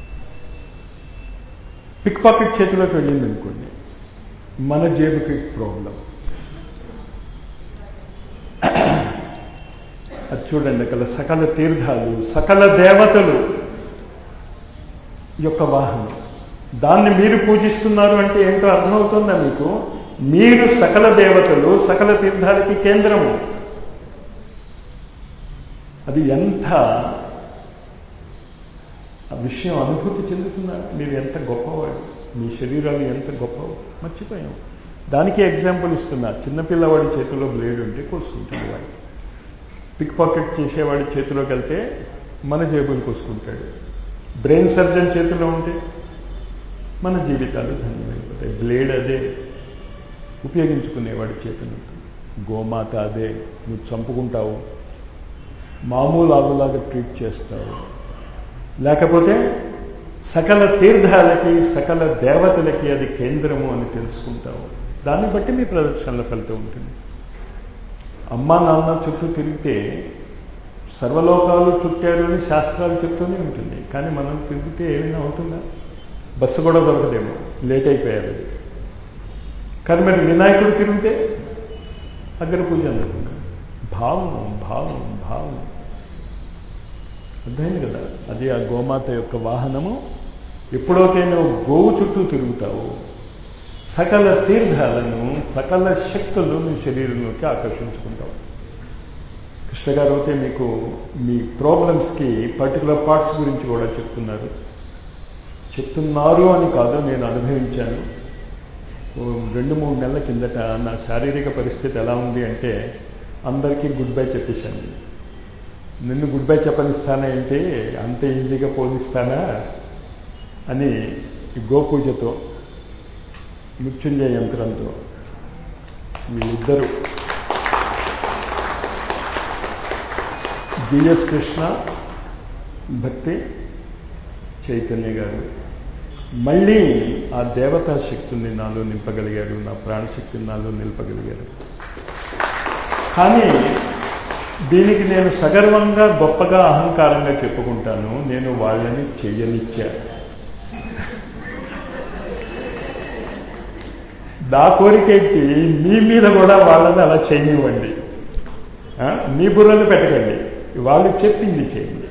పిక్ పాకెట్ చేతిలోకి వెళ్ళింది అనుకోండి మన జేబుకి ప్రాబ్లం అది చూడండి అక్కడ సకల తీర్థాలు సకల దేవతలు యొక్క వాహనం దాన్ని మీరు పూజిస్తున్నారు అంటే ఏంటో అర్థమవుతుందా మీకు మీరు సకల దేవతలు సకల తీర్థాలకి కేంద్రము అది ఎంత ఆ విషయం అనుభూతి చెందుతున్నారు మీరు ఎంత గొప్పవాడు మీ శరీరాలు ఎంత గొప్పవు మర్చిపోయాం దానికి ఎగ్జాంపుల్ ఇస్తున్నా చిన్నపిల్లవాడి చేతిలో బ్లేడ్ ఉంటే కోసుకుంటాడు వాడు పిక్ పాకెట్ చేసేవాడి చేతిలోకి వెళ్తే మన జేబులు కోసుకుంటాడు బ్రెయిన్ సర్జన్ చేతిలో ఉంటే మన జీవితాలు ధన్యమైపోతాయి బ్లేడ్ అదే ఉపయోగించుకునేవాడి చేతులు గోమాత అదే నువ్వు చంపుకుంటావు మామూలు ఆవులాగా ట్రీట్ చేస్తావు లేకపోతే సకల తీర్థాలకి సకల దేవతలకి అది కేంద్రము అని తెలుసుకుంటావు దాన్ని బట్టి మీ ప్రదర్శనల ఫలితం ఉంటుంది అమ్మా నాన్న చుట్టూ తిరిగితే సర్వలోకాలు చుట్టారు అని శాస్త్రాలు చెప్తూనే ఉంటుంది కానీ మనం తిరిగితే ఏమైనా అవుతుందా బస్సు కూడా దొరకదేమో లేట్ అయిపోయారు కానీ మరి వినాయకుడు తిరిగితే అగ్ర పూజ అందుకుంటాం భావం భావం భావం అర్థమైంది కదా అది ఆ గోమాత యొక్క వాహనము ఎప్పుడైతే నువ్వు గోవు చుట్టూ తిరుగుతావు సకల తీర్థాలను సకల శక్తులు నీ శరీరంలోకి ఆకర్షించుకుంటావు కృష్ణ గారు అయితే మీకు మీ ప్రాబ్లమ్స్కి పర్టికులర్ పార్ట్స్ గురించి కూడా చెప్తున్నారు చెప్తున్నారు అని కాదు నేను అనుభవించాను రెండు మూడు నెలల కిందట నా శారీరక పరిస్థితి ఎలా ఉంది అంటే అందరికీ గుడ్ బై చెప్పేశాను నిన్ను గుడ్ బై చెప్పనిస్తానా ఏంటి అంత ఈజీగా పోలిస్తానా అని గోపూజతో మృత్యుంజయ యంత్రంతో వీళ్ళిద్దరూ జిఎస్ కృష్ణ భక్తి చైతన్య గారు మళ్ళీ ఆ దేవతా శక్తిని నాలో నింపగలిగారు నా ప్రాణశక్తిని నాలో నింపగలిగారు కానీ దీనికి నేను సగర్వంగా గొప్పగా అహంకారంగా చెప్పుకుంటాను నేను వాళ్ళని చెయ్యనిచ్చా నా కోరికేంటి మీ మీద కూడా వాళ్ళని అలా చేయనివ్వండి మీ బుర్రలు పెట్టకండి వాళ్ళు చెప్పింది చేయండి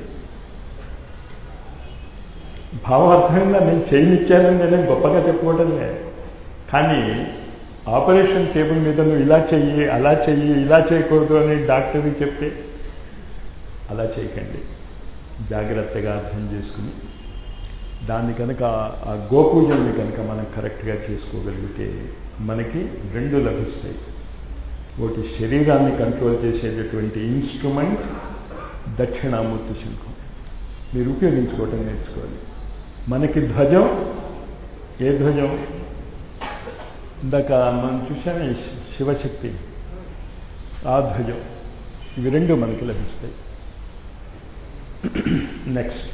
భావార్థంగా నేను చేయనిచ్చానని నేను గొప్పగా చెప్పుకోవటంలే కానీ ఆపరేషన్ టేబుల్ మీద నువ్వు ఇలా చెయ్యి అలా చెయ్యి ఇలా చేయకూడదు అని డాక్టర్కి చెప్తే అలా చేయకండి జాగ్రత్తగా అర్థం చేసుకుని దాన్ని కనుక ఆ గోపూజల్ని కనుక మనం కరెక్ట్గా చేసుకోగలిగితే మనకి రెండు లభిస్తాయి ఒకటి శరీరాన్ని కంట్రోల్ చేసేటటువంటి ఇన్స్ట్రుమెంట్ దక్షిణామూర్తి శంఖం మీరు ఉపయోగించుకోవటం నేర్చుకోవాలి మనకి ధ్వజం ఏ ధ్వజం ఇందాక మనం చూసామే శివశక్తి ఆ ధ్వజం ఇవి రెండు మనకి లభిస్తాయి నెక్స్ట్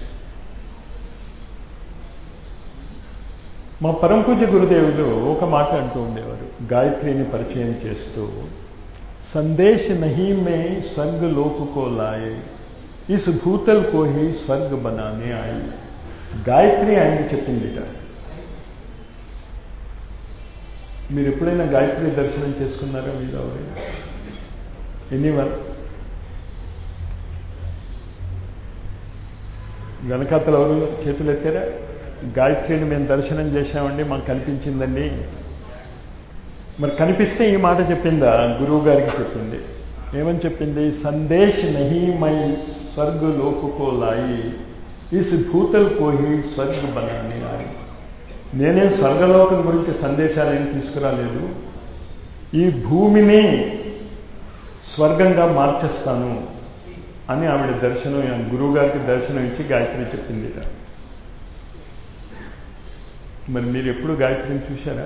మా పరంపూజ గురుదేవులు ఒక మాట అంటూ ఉండేవారు గాయత్రిని పరిచయం చేస్తూ సందేశ నహీ మే స్వర్గ లోకు లాయే ఇస్ భూతల్ కో హీ స్వర్గ బనానే ఆయి గాయత్రి ఆయనకి చెప్పిందిట మీరు ఎప్పుడైనా గాయత్రి దర్శనం చేసుకున్నారా మీద ఎవరైనా ఎనీవన్ వెనకాతలు ఎవరు చేతులు ఎత్తారా గాయత్రిని మేము దర్శనం చేశామండి మాకు కనిపించిందండి మరి కనిపిస్తే ఈ మాట చెప్పిందా గురువు గారికి చెప్పింది ఏమని చెప్పింది సందేశ్ నహీ మై స్వర్గ లోకుకో లాయి ఇస్ భూతల్ కోహి స్వర్గ బనానే ఆయి నేనే స్వర్గలోకం గురించి సందేశాలు ఏం తీసుకురాలేదు ఈ భూమిని స్వర్గంగా మార్చేస్తాను అని ఆవిడ దర్శనం గురువు గారికి దర్శనం ఇచ్చి గాయత్రి చెప్పింది మరి మీరు ఎప్పుడు గాయత్రిని చూశారా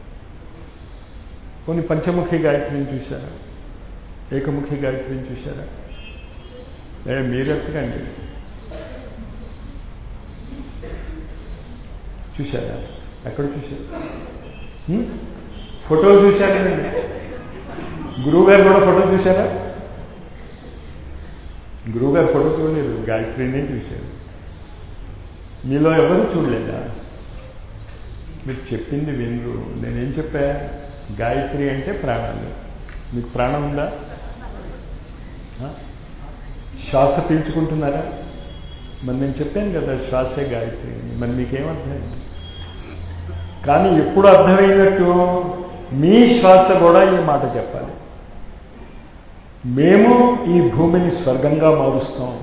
కొన్ని పంచముఖి గాయత్రిని చూశారా ఏకముఖి గాయత్రిని చూశారా ఏ మీరు ఎత్తకండి చూశారా ఎక్కడ చూశారు ఫోటోలు చూశారు కదండి గురువు గారు కూడా ఫోటో చూశారా గురువు గారు ఫోటో చూడలేదు గాయత్రినే చూశారు మీలో ఎవరు చూడలేదా మీరు చెప్పింది వినరు నేనేం చెప్పా గాయత్రి అంటే ప్రాణాలు మీకు ప్రాణం ఉందా శ్వాస పీల్చుకుంటున్నారా మరి నేను చెప్పాను కదా శ్వాసే గాయత్రి అని మరి మీకేమర్థమైంది కానీ ఎప్పుడు అర్థమైనట్టు మీ శ్వాస కూడా ఈ మాట చెప్పాలి మేము ఈ భూమిని స్వర్గంగా మారుస్తాం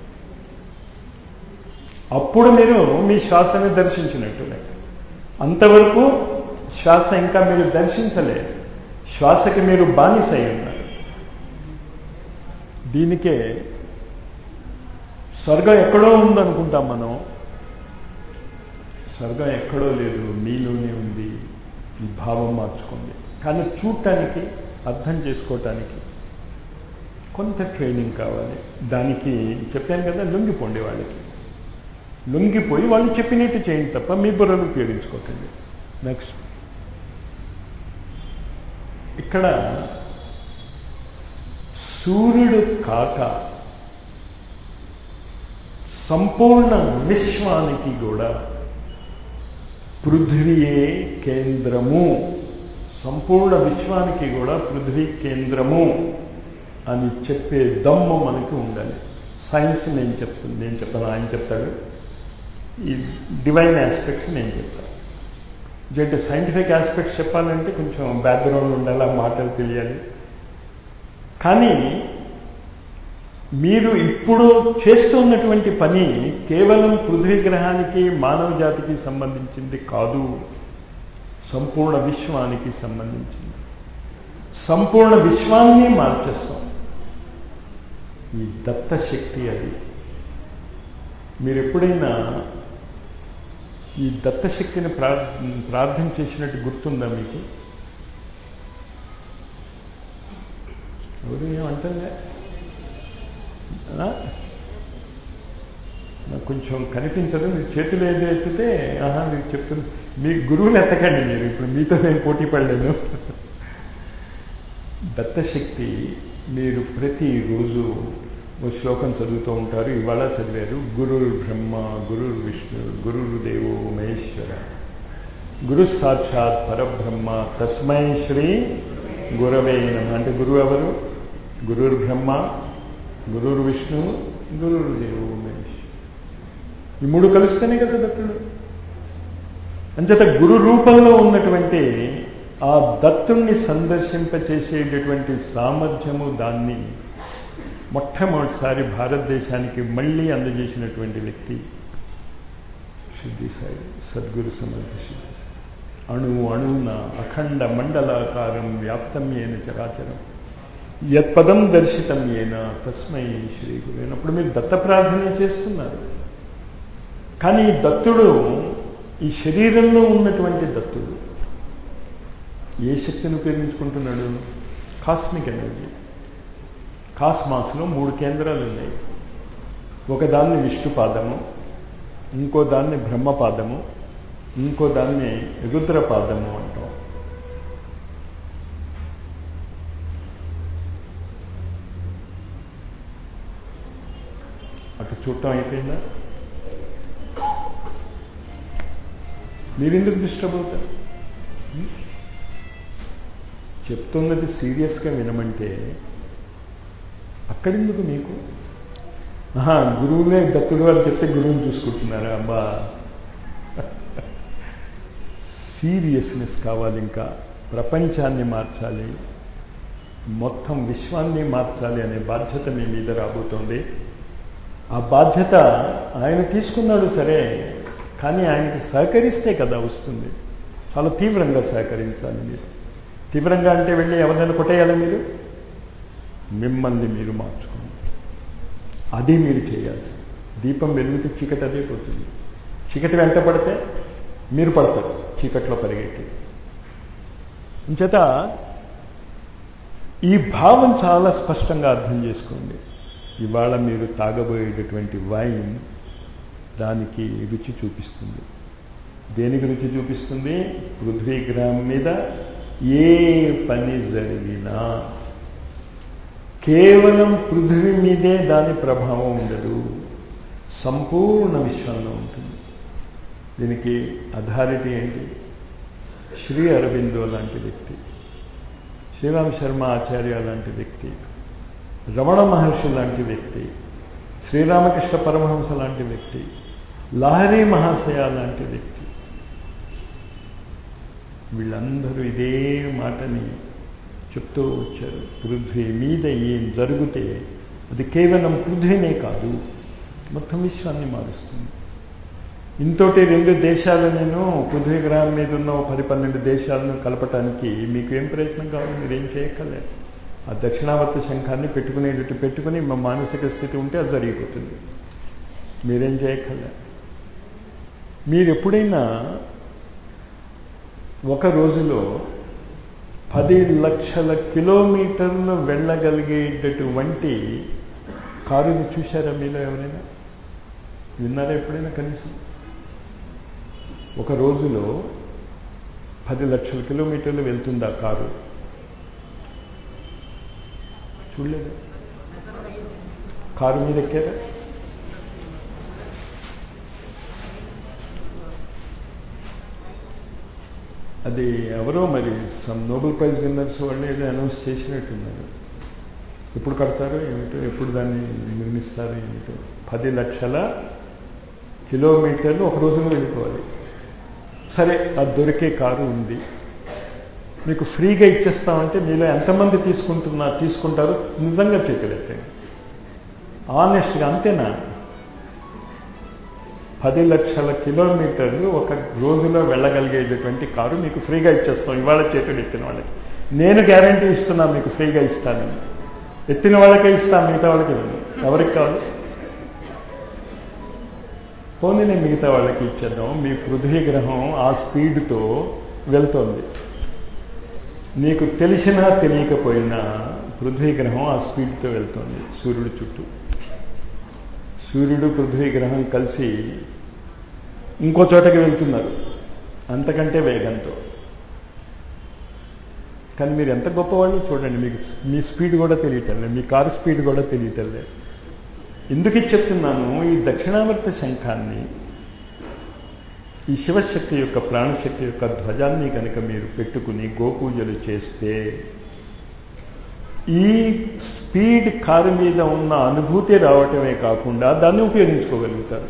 అప్పుడు మీరు మీ శ్వాసని దర్శించినట్టు లెక్క అంతవరకు శ్వాస ఇంకా మీరు దర్శించలేదు శ్వాసకి మీరు బానిస అయి ఉన్నారు దీనికే స్వర్గం ఎక్కడో ఉందనుకుంటాం మనం స్వర్గం ఎక్కడో లేదు మీలోనే ఉంది ఈ భావం మార్చుకోండి కానీ చూడటానికి అర్థం చేసుకోవటానికి కొంత ట్రైనింగ్ కావాలి దానికి చెప్పాను కదా లొంగిపోండి వాళ్ళకి లొంగిపోయి వాళ్ళు చెప్పినట్టు చేయండి తప్ప మీ బుర్రలు ఉపయోగించుకోకండి నెక్స్ట్ ఇక్కడ సూర్యుడు కాక సంపూర్ణ విశ్వానికి కూడా పృథ్వీయే కేంద్రము సంపూర్ణ విశ్వానికి కూడా పృథ్వీ కేంద్రము అని చెప్పే దమ్ము మనకి ఉండాలి సైన్స్ నేను చెప్తాను నేను చెప్తాను ఆయన చెప్తాడు ఈ డివైన్ ఆస్పెక్ట్స్ నేను చెప్తాను అంటే సైంటిఫిక్ ఆస్పెక్ట్స్ చెప్పాలంటే కొంచెం బ్యాక్గ్రౌండ్ ఉండాలి ఆ మాటలు తెలియాలి కానీ మీరు ఇప్పుడు చేస్తున్నటువంటి పని కేవలం పృథ్వీ గ్రహానికి మానవ జాతికి సంబంధించింది కాదు సంపూర్ణ విశ్వానికి సంబంధించింది సంపూర్ణ విశ్వాన్ని మార్చేస్తాం ఈ దత్తశక్తి అది మీరు ఎప్పుడైనా ఈ దత్తశక్తిని ప్రార్థన చేసినట్టు గుర్తుందా మీకు ఎవరు ఏమంటుందే నాకు కొంచెం కనిపించదు మీరు చేతులు ఏదో ఎత్తితే ఆహా మీకు చెప్తున్నా మీ గురువుని ఎత్తకండి మీరు ఇప్పుడు మీతో నేను పోటీ పడలేను దత్తశక్తి మీరు ప్రతిరోజు ఓ శ్లోకం చదువుతూ ఉంటారు ఇవాళ చదివారు గురుర్ బ్రహ్మ గురుర్ విష్ణు గురుర్ దేవో మహేశ్వర గురు సాక్షాత్ పరబ్రహ్మ తస్మై శ్రీ గురవే నమ అంటే గురువు ఎవరు గురుర్ బ్రహ్మ గురుర్ విష్ణు గురుర్ దేవో మహేశ్వర ఈ మూడు కలిస్తేనే కదా దత్తుడు అంచేత గురు రూపంలో ఉన్నటువంటి ఆ దత్తుణ్ణి సందర్శింపచేసేటటువంటి సామర్థ్యము దాన్ని మొట్టమొదటిసారి భారతదేశానికి మళ్ళీ అందజేసినటువంటి వ్యక్తి సిద్ధి సాయి సద్గురు సమర్థ సిద్ధి సాయి అణు అణువున అఖండ మండలాకారం వ్యాప్తం ఏన చరాచరం యత్పదం దర్శితం ఏన తస్మై శ్రీ గురైనప్పుడు మీరు దత్త ప్రార్థన చేస్తున్నారు కానీ ఈ దత్తుడు ఈ శరీరంలో ఉన్నటువంటి దత్తుడు ఏ శక్తిని ఉపయోగించుకుంటున్నాడు కాస్మిక్ ఎనర్జీ కాస్మాస్లో మూడు కేంద్రాలు ఉన్నాయి ఒకదాన్ని విష్ణుపాదము ఇంకో దాన్ని బ్రహ్మపాదము ఇంకో దాన్ని రుద్రపాదము అంటాం అటు చూడటం అయిపోయిందా మీరెందుకు డిస్టర్బ్ అవుతారు చెప్తున్నది సీరియస్గా వినమంటే అక్కడెందుకు మీకు ఆహా గురువులే దత్తుడు వారు చెప్తే గురువుని చూసుకుంటున్నారా అబ్బా సీరియస్నెస్ కావాలి ఇంకా ప్రపంచాన్ని మార్చాలి మొత్తం విశ్వాన్ని మార్చాలి అనే బాధ్యత మీ మీద రాబోతోంది ఆ బాధ్యత ఆయన తీసుకున్నాడు సరే కానీ ఆయనకి సహకరిస్తే కదా వస్తుంది చాలా తీవ్రంగా సహకరించాలి మీరు తీవ్రంగా అంటే వెళ్ళి ఎవరినైనా కొట్టేయాలి మీరు మిమ్మల్ని మీరు మార్చుకోండి అది మీరు చేయాల్సి దీపం వెలిగితే చీకటి అదే పోతుంది చీకటి వెంట పడితే మీరు పడతారు చీకట్లో పరిగెట్టి చేత ఈ భావం చాలా స్పష్టంగా అర్థం చేసుకోండి ఇవాళ మీరు తాగబోయేటటువంటి వైన్ దానికి రుచి చూపిస్తుంది దేనికి రుచి చూపిస్తుంది పృథ్వీ గ్రహం మీద ఏ పని జరిగినా కేవలం పృథ్వీ మీదే దాని ప్రభావం ఉండదు సంపూర్ణ విశ్వంలో ఉంటుంది దీనికి అథారిటీ ఏంటి శ్రీ అరవిందో లాంటి వ్యక్తి శ్రీరామ్ శర్మ ఆచార్య లాంటి వ్యక్తి రమణ మహర్షి లాంటి వ్యక్తి శ్రీరామకృష్ణ పరమహంస లాంటి వ్యక్తి లహరి మహాశయ లాంటి వ్యక్తి వీళ్ళందరూ ఇదే మాటని చెప్తూ వచ్చారు పృథ్వీ మీద ఏం జరిగితే అది కేవలం పృథ్వీనే కాదు మొత్తం విశ్వాన్ని మారుస్తుంది ఇంతోటి రెండు దేశాలు నేను పృథ్వీ గ్రహం మీద ఉన్న ఓ పది పన్నెండు దేశాలను కలపటానికి మీకు ఏం ప్రయత్నం కావాలి మీరేం చేయక్కర్లే ఆ దక్షిణావర్త శంఖాన్ని పెట్టుకునేటట్టు పెట్టుకుని మా మానసిక స్థితి ఉంటే అది జరిగిపోతుంది మీరేం చేయక్కర్లే మీరు ఎప్పుడైనా ఒక రోజులో పది లక్షల కిలోమీటర్లు వెళ్ళగలిగేటటువంటి కారుని చూశారా మీలో ఎవరైనా విన్నారా ఎప్పుడైనా కనీసం ఒక రోజులో పది లక్షల కిలోమీటర్లు వెళ్తుంది ఆ కారు చూడలేదు కారు మీద ఎక్కారా అది ఎవరో మరి సమ్ నోబెల్ ప్రైజ్ విన్నర్స్ వాళ్ళు ఏదో అనౌన్స్ చేసినట్టున్నారు ఎప్పుడు కడతారో ఏమిటో ఎప్పుడు దాన్ని నిర్మిస్తారో ఏమిటో పది లక్షల కిలోమీటర్లు ఒక రోజులో వెళ్ళిపోవాలి సరే అది దొరికే కారు ఉంది మీకు ఫ్రీగా ఇచ్చేస్తామంటే మీలో ఎంతమంది తీసుకుంటున్నా తీసుకుంటారు నిజంగా చేతులెత్తండి ఆనెస్ట్గా అంతేనా పది లక్షల కిలోమీటర్లు ఒక రోజులో వెళ్ళగలిగేటటువంటి కారు మీకు ఫ్రీగా ఇచ్చేస్తాం ఇవాళ చేతులు ఎత్తిన వాళ్ళకి నేను గ్యారంటీ ఇస్తున్నా మీకు ఫ్రీగా ఇస్తానని ఎత్తిన వాళ్ళకే ఇస్తాను మిగతా వాళ్ళకి ఇవ్వండి ఎవరికి కాదు పోనీ నేను మిగతా వాళ్ళకి ఇచ్చేద్దాం మీ పృథ్వీ గ్రహం ఆ స్పీడ్తో వెళ్తోంది నీకు తెలిసినా తెలియకపోయినా పృథ్వీ గ్రహం ఆ స్పీడ్తో వెళ్తోంది సూర్యుడు చుట్టూ సూర్యుడు పృథ్వీ గ్రహం కలిసి ఇంకో చోటకి వెళ్తున్నారు అంతకంటే వేగంతో కానీ మీరు ఎంత గొప్పవాళ్ళు చూడండి మీకు మీ స్పీడ్ కూడా తెలియటంలే మీ కారు స్పీడ్ కూడా తెలియటంలే ఎందుకు చెప్తున్నాను ఈ దక్షిణావర్త శంఖాన్ని ఈ శివశక్తి యొక్క ప్రాణశక్తి యొక్క ధ్వజాన్ని కనుక మీరు పెట్టుకుని గోపూజలు చేస్తే ఈ స్పీడ్ కారు మీద ఉన్న అనుభూతి రావటమే కాకుండా దాన్ని ఉపయోగించుకోగలుగుతారు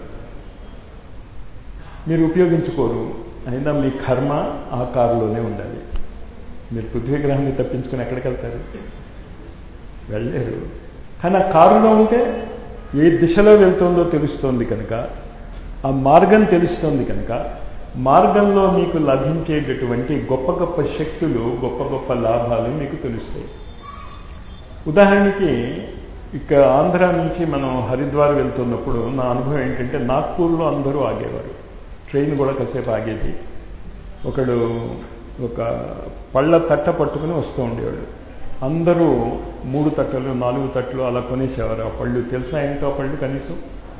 మీరు ఉపయోగించుకోరు అయినా మీ కర్మ ఆ కారులోనే ఉండాలి మీరు పృథ్వీ గ్రహాన్ని తప్పించుకుని ఎక్కడికి వెళ్తారు వెళ్ళలేరు కానీ ఆ కారులో ఉంటే ఏ దిశలో వెళ్తుందో తెలుస్తోంది కనుక ఆ మార్గం తెలుస్తోంది కనుక మార్గంలో మీకు లభించేటటువంటి గొప్ప గొప్ప శక్తులు గొప్ప గొప్ప లాభాలు మీకు తెలుస్తాయి ఉదాహరణకి ఇక ఆంధ్ర నుంచి మనం హరిద్వార్ వెళ్తున్నప్పుడు నా అనుభవం ఏంటంటే నాగ్పూర్లో అందరూ ఆగేవారు ట్రైన్ కూడా కాసేపు ఆగేది ఒకడు ఒక పళ్ళ తట్ట పట్టుకుని వస్తూ ఉండేవాడు అందరూ మూడు తట్టలు నాలుగు తట్టలు అలా కొనేసేవారు ఆ పళ్ళు తెలుసా ఏంటో ఆ పళ్ళు కనీసం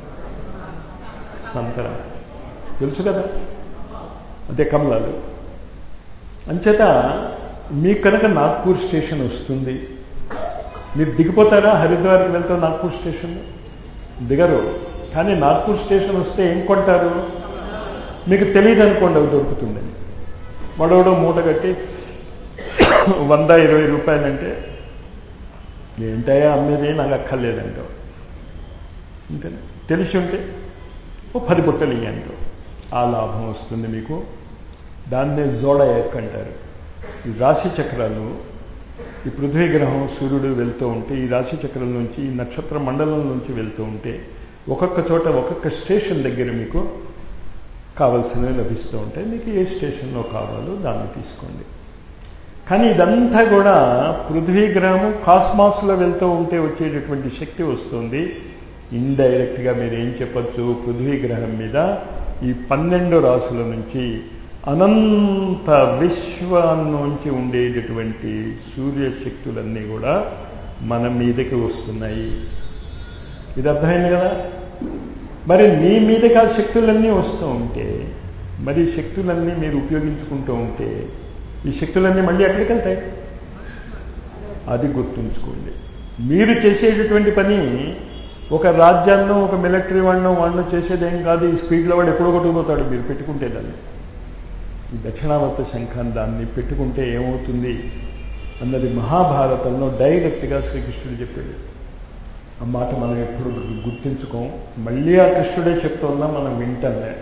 సంతర తెలుసు కదా అదే కమలాలు అంచేత మీకు కనుక నాగ్పూర్ స్టేషన్ వస్తుంది మీరు దిగిపోతారా హరిద్వార్కి వెళ్తాం నాగ్పూర్ స్టేషన్ దిగరు కానీ నాగ్పూర్ స్టేషన్ వస్తే ఏం కొంటారు మీకు తెలియదు అనుకోండి అవి దొరుకుతుందని వాడవడో మూట కట్టి వంద ఇరవై రూపాయలంటే ఏంటయ్యా అమ్మేది నాకు అక్కర్లేదంటావు అంతేనా తెలిసి ఉంటే ఓ పది బుట్టలు ఇయ్యంటావు ఆ లాభం వస్తుంది మీకు దాన్నే జోడ ఎక్కంటారు ఈ రాశి చక్రాలు ఈ పృథ్వీ గ్రహం సూర్యుడు వెళ్తూ ఉంటే ఈ రాశి చక్రం నుంచి ఈ నక్షత్ర మండలం నుంచి వెళ్తూ ఉంటే ఒక్కొక్క చోట ఒక్కొక్క స్టేషన్ దగ్గర మీకు కావలసినవి లభిస్తూ ఉంటాయి మీకు ఏ స్టేషన్లో కావాలో దాన్ని తీసుకోండి కానీ ఇదంతా కూడా పృథ్వీ గ్రహము కాస్మాస్లో వెళ్తూ ఉంటే వచ్చేటటువంటి శక్తి వస్తుంది ఇండైరెక్ట్గా మీరు ఏం చెప్పచ్చు పృథ్వీ గ్రహం మీద ఈ పన్నెండు రాసుల నుంచి అనంత విశ్వాన్నించి ఉండేటటువంటి సూర్యశక్తులన్నీ కూడా మన మీదకి వస్తున్నాయి ఇది అర్థమైంది కదా మరి మీ మీదకి ఆ శక్తులన్నీ వస్తూ ఉంటే మరి శక్తులన్నీ మీరు ఉపయోగించుకుంటూ ఉంటే ఈ శక్తులన్నీ మళ్ళీ ఎక్కడికి వెళ్తాయి అది గుర్తుంచుకోండి మీరు చేసేటటువంటి పని ఒక రాజ్యాల్లో ఒక మిలిటరీ వాళ్ళను వాళ్ళు చేసేదేం కాదు ఈ స్పీడ్లో వాడు ఎప్పుడో కొట్టుకుపోతాడు మీరు పెట్టుకుంటే దాన్ని ఈ దక్షిణావర్త శంఖాన్ని దాన్ని పెట్టుకుంటే ఏమవుతుంది అన్నది మహాభారతంలో డైరెక్ట్గా శ్రీకృష్ణుడు చెప్పాడు ఆ మాట మనం ఎప్పుడు గుర్తించుకోం మళ్ళీ ఆ కృష్ణుడే చెప్తున్నా మనం వింటాంలే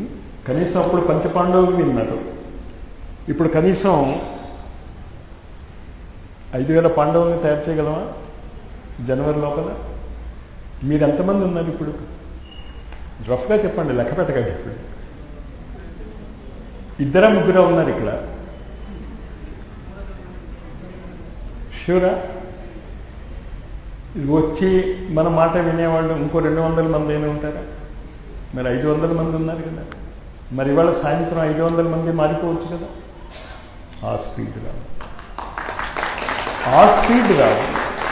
కనీసం అప్పుడు పంచపాండవులు విన్నారు ఇప్పుడు కనీసం ఐదు వేల పాండవుల్ని తయారు చేయగలమా జనవరి లోపల మీరు ఎంతమంది ఉన్నారు ఇప్పుడు రఫ్గా చెప్పండి లెక్క పెట్టకండి ఇప్పుడు ఇద్దరా ముగ్గురా ఉన్నారు ఇక్కడ షూరా వచ్చి మన మాట వినేవాళ్ళు ఇంకో రెండు వందల మంది అయినా ఉంటారా మరి ఐదు వందల మంది ఉన్నారు కదా మరి ఇవాళ సాయంత్రం ఐదు వందల మంది మారిపోవచ్చు కదా ఆ స్పీడ్ రాదు ఆ స్పీడ్ రాదు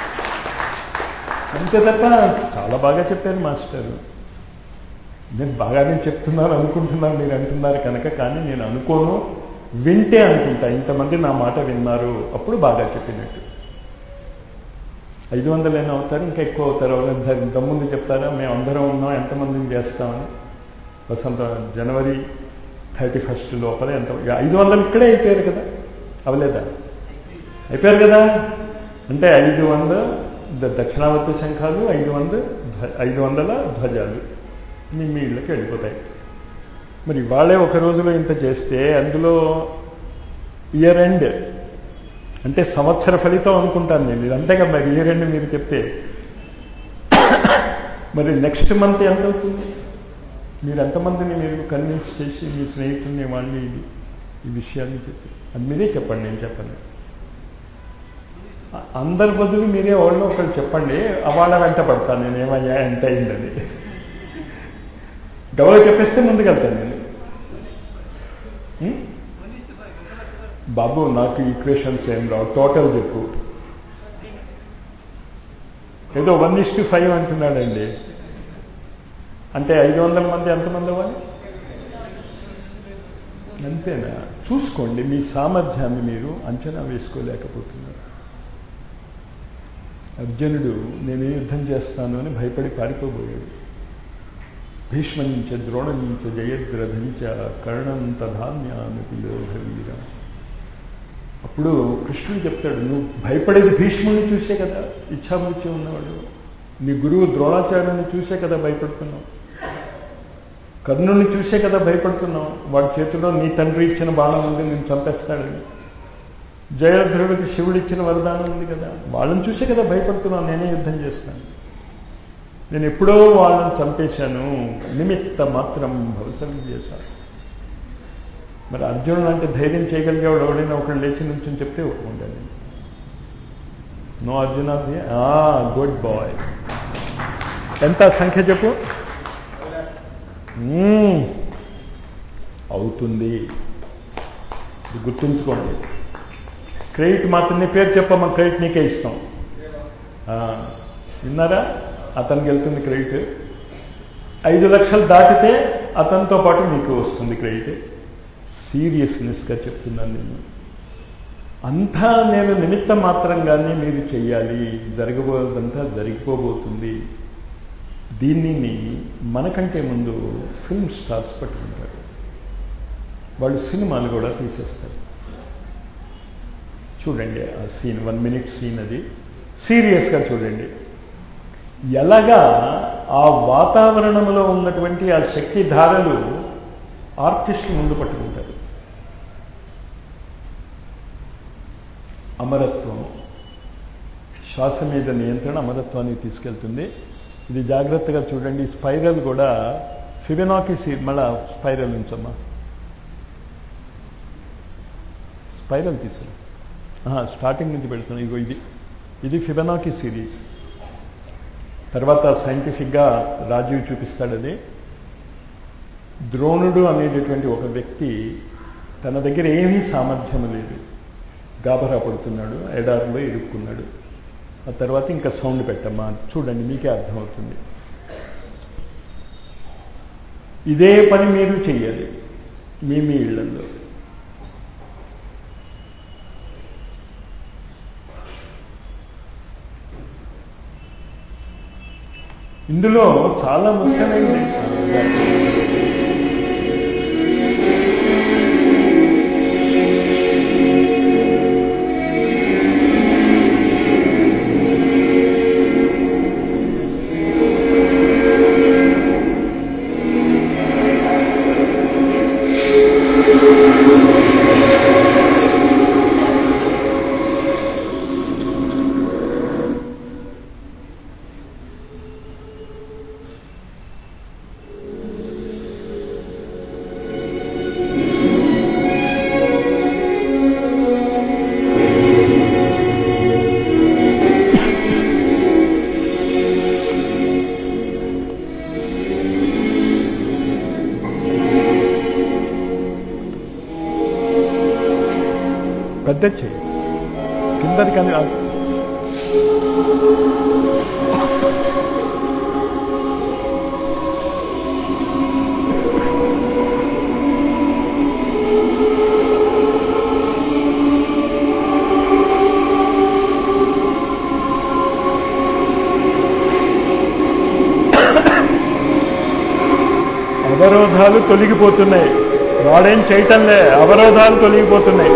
అంతే తప్ప చాలా బాగా చెప్పారు మాస్టర్ నేను బాగానే చెప్తున్నాను అనుకుంటున్నాను మీరు అంటున్నారు కనుక కానీ నేను అనుకోను వింటే అనుకుంటా ఇంతమంది నా మాట విన్నారు అప్పుడు బాగా చెప్పినట్టు ఐదు వందలైనా అవుతారు ఇంకా ఎక్కువ అవుతారు ఎవరైనా ఇంతకుముందు చెప్తారా మేము అందరం ఉన్నాం ఎంతమందిని చేస్తామని వసంత జనవరి థర్టీ ఫస్ట్ లోపల ఎంత ఐదు వందలు ఇక్కడే అయిపోయారు కదా అవలేదా అయిపోయారు కదా అంటే ఐదు వంద దక్షిణావర్తి శంఖాలు ఐదు వంద ఐదు వందల ధ్వజాలు మీ మీ ఇళ్ళకి వెళ్ళిపోతాయి మరి వాళ్ళే ఒక రోజులో ఇంత చేస్తే అందులో ఇయర్ ఎండ్ అంటే సంవత్సర ఫలితం అనుకుంటాను నేను ఇది అంతేగా మరి ఇయర్ ఎండ్ మీరు చెప్తే మరి నెక్స్ట్ మంత్ ఎంత అవుతుంది మీరు ఎంతమందిని మీరు కన్విన్స్ చేసి మీ స్నేహితుల్ని వాళ్ళని ఇది ఈ విషయాన్ని చెప్పి అది మీరే చెప్పండి నేను చెప్పండి అందరి బదులు మీరే వాళ్ళు ఒకరు చెప్పండి వాళ్ళ వెంట పడతాను నేను ఏమయ్యా ఎంత అయిందని గౌరవ చెప్పేస్తే ముందుకెళ్తాను నేను బాబు నాకు ఈక్వేషన్స్ ఏం రావు టోటల్ చెప్పు ఏదో వన్ ఇస్టు ఫైవ్ అంటున్నాడండి అంటే ఐదు వందల మంది ఎంతమంది అవ్వాలి అంతేనా చూసుకోండి మీ సామర్థ్యాన్ని మీరు అంచనా వేసుకోలేకపోతున్నారు అర్జునుడు నేను యుద్ధం చేస్తాను అని భయపడి పారిపోబోయాడు భీష్మనించ ద్రోణనించ జయద్రథంచ కర్ణం తధాన్యానుపిలోధవీర అప్పుడు కృష్ణుడు చెప్తాడు నువ్వు భయపడేది భీష్ముడిని చూసే కదా ఇచ్ఛామృత్యం ఉన్నవాడు నీ గురువు ద్రోణాచార్యుని చూసే కదా భయపడుతున్నావు కర్ణుని చూసే కదా భయపడుతున్నావు వాడి చేతిలో నీ తండ్రి ఇచ్చిన బాణం ఉంది నేను చంపేస్తాడని జయద్రుడికి శివుడు ఇచ్చిన వరదానం ఉంది కదా వాళ్ళని చూసే కదా భయపడుతున్నావు నేనే యుద్ధం చేస్తాను నేను ఎప్పుడో వాళ్ళని చంపేశాను నిమిత్త మాత్రం భవసలు చేశాను మరి అర్జునుడు అంటే ధైర్యం చేయగలిగేవాడు ఎవడైనా ఒకళ్ళు లేచి నుంచి చెప్తే ఒప్పుకుంటాను నో అర్జున గుడ్ బాయ్ ఎంత సంఖ్య చెప్పు అవుతుంది గుర్తుంచుకోండి క్రెడిట్ మాత్రం నీ పేరు చెప్పమ్మా క్రెడిట్ నీకే ఇస్తాం విన్నారా అతనికి వెళ్తుంది క్రెడిట్ ఐదు లక్షలు దాటితే అతనితో పాటు మీకు వస్తుంది క్రెడిట్ సీరియస్నెస్గా చెప్తున్నాను నేను అంతా నేను నిమిత్త మాత్రంగానే మీరు చెయ్యాలి జరగబోదంతా జరిగిపోబోతుంది దీనిని మనకంటే ముందు ఫిల్మ్ స్టార్స్ పట్టుకుంటారు వాళ్ళు సినిమాలు కూడా తీసేస్తారు చూడండి ఆ సీన్ వన్ మినిట్ సీన్ అది సీరియస్గా చూడండి ఎలాగా ఆ వాతావరణంలో ఉన్నటువంటి ఆ శక్తి ధారలు ఆర్టిస్టులు ముందు పట్టుకుంటారు అమరత్వం శ్వాస మీద నియంత్రణ అమరత్వానికి తీసుకెళ్తుంది ఇది జాగ్రత్తగా చూడండి స్పైరల్ కూడా ఫిబెనాకి సీ మళ్ళా స్పైరల్ ఉంచమ్మా స్పైరల్ తీసుకు స్టార్టింగ్ నుంచి పెడుతున్నాం ఇగో ఇది ఇది ఫిబెనాకి సిరీస్ తర్వాత సైంటిఫిక్గా రాజీవ్ చూపిస్తాడు అది ద్రోణుడు అనేటటువంటి ఒక వ్యక్తి తన దగ్గర ఏమీ సామర్థ్యం లేదు గాబరా పడుతున్నాడు ఎడారిలో ఇరుక్కున్నాడు ఆ తర్వాత ఇంకా సౌండ్ పెట్టమ్మా చూడండి మీకే అర్థమవుతుంది ఇదే పని మీరు చెయ్యాలి మీ మీ ఇళ్లలో ఇందులో చాలా ముఖ్యమైనది పెద్ద చెయ్యి కిందది కానీ అవరోధాలు తొలగిపోతున్నాయి వాడేం చేయటంలే అవరోధాలు తొలగిపోతున్నాయి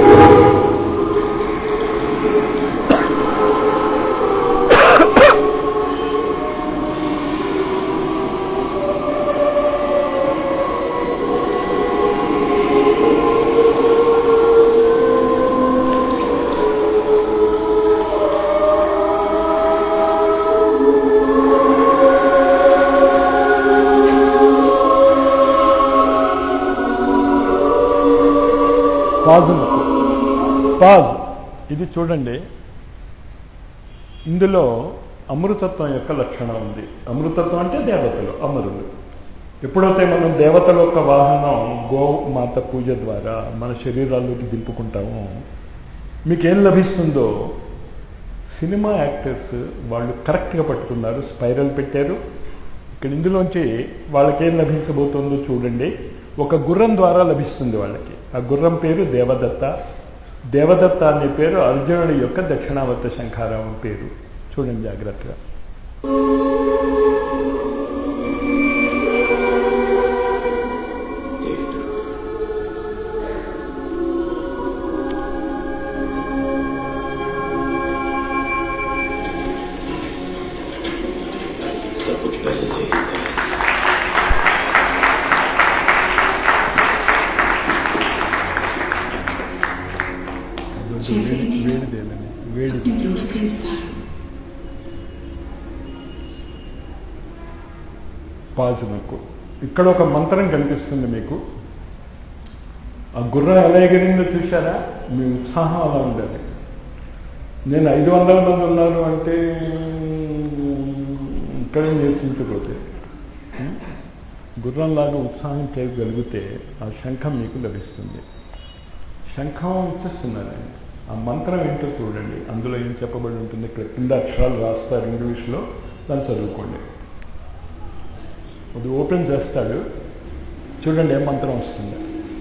పాజ్ పాజ్ ఇది చూడండి ఇందులో అమృతత్వం యొక్క లక్షణం ఉంది అమృతత్వం అంటే దేవతలు అమరులు ఎప్పుడైతే మనం దేవతల యొక్క వాహనం గోమాత పూజ ద్వారా మన శరీరాల్లోకి దింపుకుంటామో మీకేం లభిస్తుందో సినిమా యాక్టర్స్ వాళ్ళు కరెక్ట్గా పట్టుకున్నారు స్పైరల్ పెట్టారు ఇక్కడ ఇందులోంచి వాళ్ళకేం లభించబోతుందో చూడండి ఒక గుర్రం ద్వారా లభిస్తుంది వాళ్ళకి ఆ గుర్రం పేరు దేవదత్త దేవదత్త అనే పేరు అర్జునుడి యొక్క దక్షిణావర్త శంఖారావం పేరు చూడండి జాగ్రత్తగా सब कुछ पहले से ही तय है। అదొద్దు, వేడి వేడిదేనని వేడి अपने द्रोणों का इंतजार పాజ్ మీకు ఇక్కడ ఒక మంత్రం కనిపిస్తుంది మీకు ఆ గుర్రం ఎలా ఎగిరిందో చూశారా మీ ఉత్సాహం అలా ఉండాలి నేను ఐదు వందల మంది ఉన్నారు అంటే ఇక్కడే నేర్చుకుంటుపోతే గుర్రంలాగా ఉత్సాహం చేయగలిగితే ఆ శంఖం మీకు లభిస్తుంది శంఖం ఇచ్చేస్తున్నారు ఆయన ఆ మంత్రం ఏంటో చూడండి అందులో ఏం చెప్పబడి ఉంటుంది ఇక్కడ కింద అక్షరాలు రాస్తారు ఇంగ్లీష్లో దాన్ని చదువుకోండి అది ఓపెన్ చేస్తాడు చూడండి ఏం మంత్రం వస్తుంది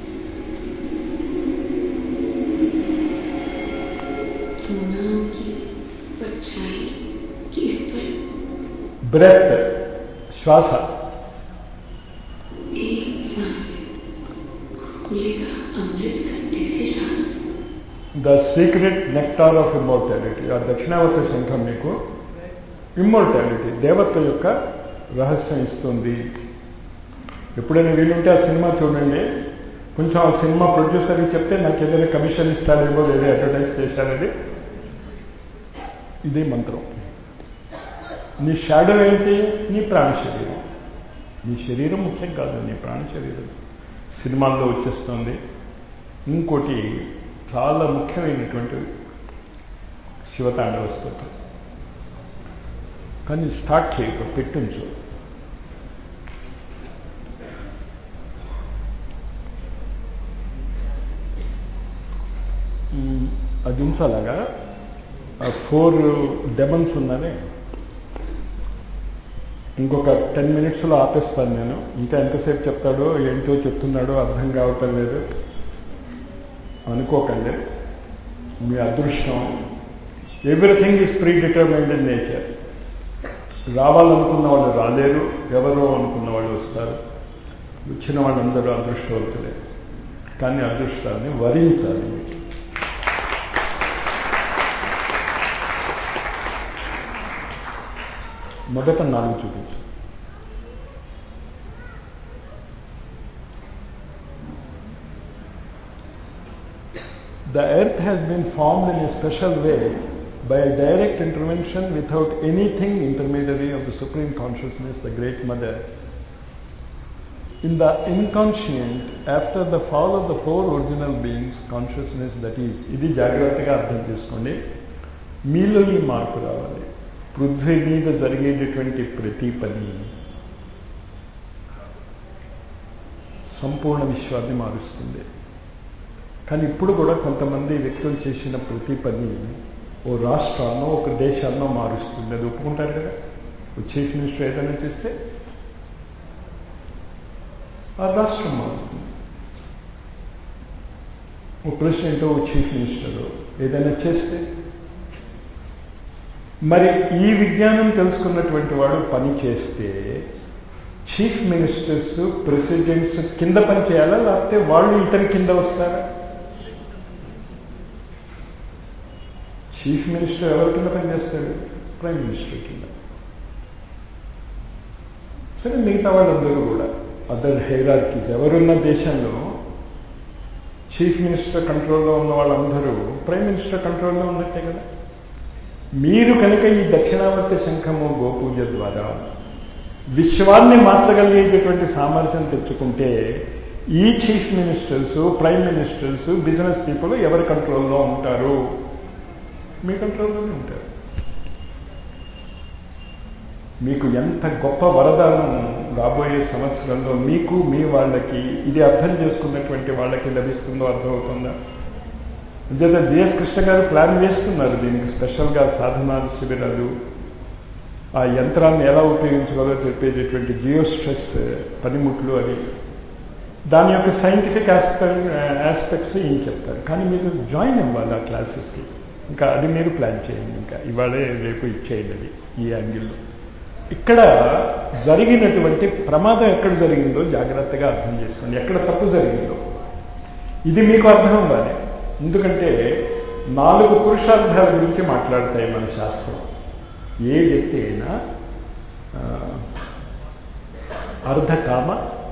द्रोणों की परछाई की इस पर బ్రెత్ శ్వాస एक सांस खुलेगा अमृत का दिव्य रास the secret nectar of immortality ఆ దక్షిణావర్త శంఖం మీకు ఇమ్మోర్టాలిటీ దేవత యొక్క రహస్యం ఇస్తుంది ఎప్పుడైనా వీలుంటే ఆ సినిమా చూడండి కొంచెం ఆ సినిమా ప్రొడ్యూసర్కి చెప్తే నాకు ఏదైనా కమిషన్ ఇస్తారేమో వేరే అడ్వర్టైజ్ చేశారని ఇదే మంత్రం నీ షాడో ఏంటి నీ ప్రాణ శరీరం నీ శరీరం ముఖ్యం కాదు నీ ప్రాణ శరీరం సినిమాల్లో వచ్చేస్తుంది ఇంకోటి చాలా ముఖ్యమైనటువంటి శివతాండవ స్తోత్రం కానీ స్టార్ట్ చేయకు పెట్టించు మ్, అది ఉంచాలాగా ఫోర్ డెమన్స్ ఉన్నది ఇంకొక టెన్ మినిట్స్లో ఆపేస్తాను నేను ఇంకా ఎంతసేపు చెప్తాడో ఏంటో చెప్తున్నాడో అర్థం కావటం లేదు అనుకోకండి మీ అదృష్టం everything is predetermined in nature రావాలనుకున్న వాళ్ళు రాలేరు ఎవరో అనుకున్న వాళ్ళు వస్తారు వచ్చిన వాళ్ళందరూ అదృష్టవంతులే కానీ అదృష్టాన్ని వరించాలి మీరు మొదట నాలుగు చూపించు The earth has been formed in a special way by a direct intervention without anything intermediary of the Supreme Consciousness, the Great Mother. In the inconscient, after the fall of the four original beings, consciousness that is, ఇది జాగ్రత్తగా అర్థం చేసుకోండి మీలో ఈ మార్పు రావాలి పృథ్వీ మీద జరిగేటటువంటి ప్రతి పని సంపూర్ణ విశ్వాన్ని మారుస్తుంది కానీ ఇప్పుడు కూడా కొంతమంది వ్యక్తులు చేసిన ప్రతి పని ఓ రాష్ట్రాన్నో ఒక దేశాన్నో మారుస్తుంది అది ఒప్పుకుంటారు కదా ఓ చీఫ్ మినిస్టర్ ఏదైనా చేస్తే ఆ రాష్ట్రం మారుతుంది ఓ ప్రెసిడెంట్ ఓ చీఫ్ మినిస్టర్ ఏదైనా చేస్తే మరి ఈ విజ్ఞానం తెలుసుకున్నటువంటి వాడు పని చేస్తే చీఫ్ మినిస్టర్స్ ప్రెసిడెంట్స్ కింద పని చేయాలా లేకపోతే వాళ్ళు ఇతని కింద వస్తారా చీఫ్ మినిస్టర్ ఎవరి కింద పనిచేస్తాడు ప్రైమ్ మినిస్టర్ కింద సరే మిగతా వాళ్ళందరూ కూడా అదర్ హైరార్కీస్ ఎవరున్న దేశంలో చీఫ్ మినిస్టర్ కంట్రోల్లో ఉన్న వాళ్ళందరూ ప్రైమ్ మినిస్టర్ కంట్రోల్లో ఉన్నట్టే కదా మీరు కనుక ఈ దక్షిణావర్తి శంఖము గోపూజ ద్వారా విశ్వాన్ని మార్చగలిగేటటువంటి సామర్థ్యం తెచ్చుకుంటే ఈ chief ministers prime ministers business people ఎవరి కంట్రోల్లో ఉంటారు మీ కంట్రోల్లోనే ఉంటారు మీకు ఎంత గొప్ప వరదానం రాబోయే సంవత్సరంలో మీకు మీ వాళ్ళకి ఇది అర్థం చేసుకున్నటువంటి వాళ్ళకి లభిస్తుందో అర్థమవుతుందా అంచేత జిఎస్ కృష్ణ గారు ప్లాన్ వేస్తున్నారు దీనికి స్పెషల్గా సాధనాలు శిబిరాలు ఆ యంత్రాన్ని ఎలా ఉపయోగించుకోవాలో తెలిపేటటువంటి జియో స్ట్రెస్ పనిముట్లు అని దాని యొక్క సైంటిఫిక్ ఆస్పెక్ట్ ఆస్పెక్ట్స్ ఏం చెప్తారు కానీ మీరు జాయిన్ అవ్వాలి ఆ క్లాసెస్కి ఇంకా అది మీరు ప్లాన్ చేయండి ఇంకా ఇవాళే రేపు ఇచ్చేయండి అది ఈ యాంగిల్లో ఇక్కడ జరిగినటువంటి ప్రమాదం ఎక్కడ జరిగిందో జాగ్రత్తగా అర్థం చేసుకోండి ఎక్కడ తప్పు జరిగిందో ఇది మీకు అర్థం అవ్వాలి ఎందుకంటే నాలుగు పురుషార్థాల గురించి మాట్లాడతాయి మన శాస్త్రం ఏ వ్యక్తి అయినా అర్ధకామ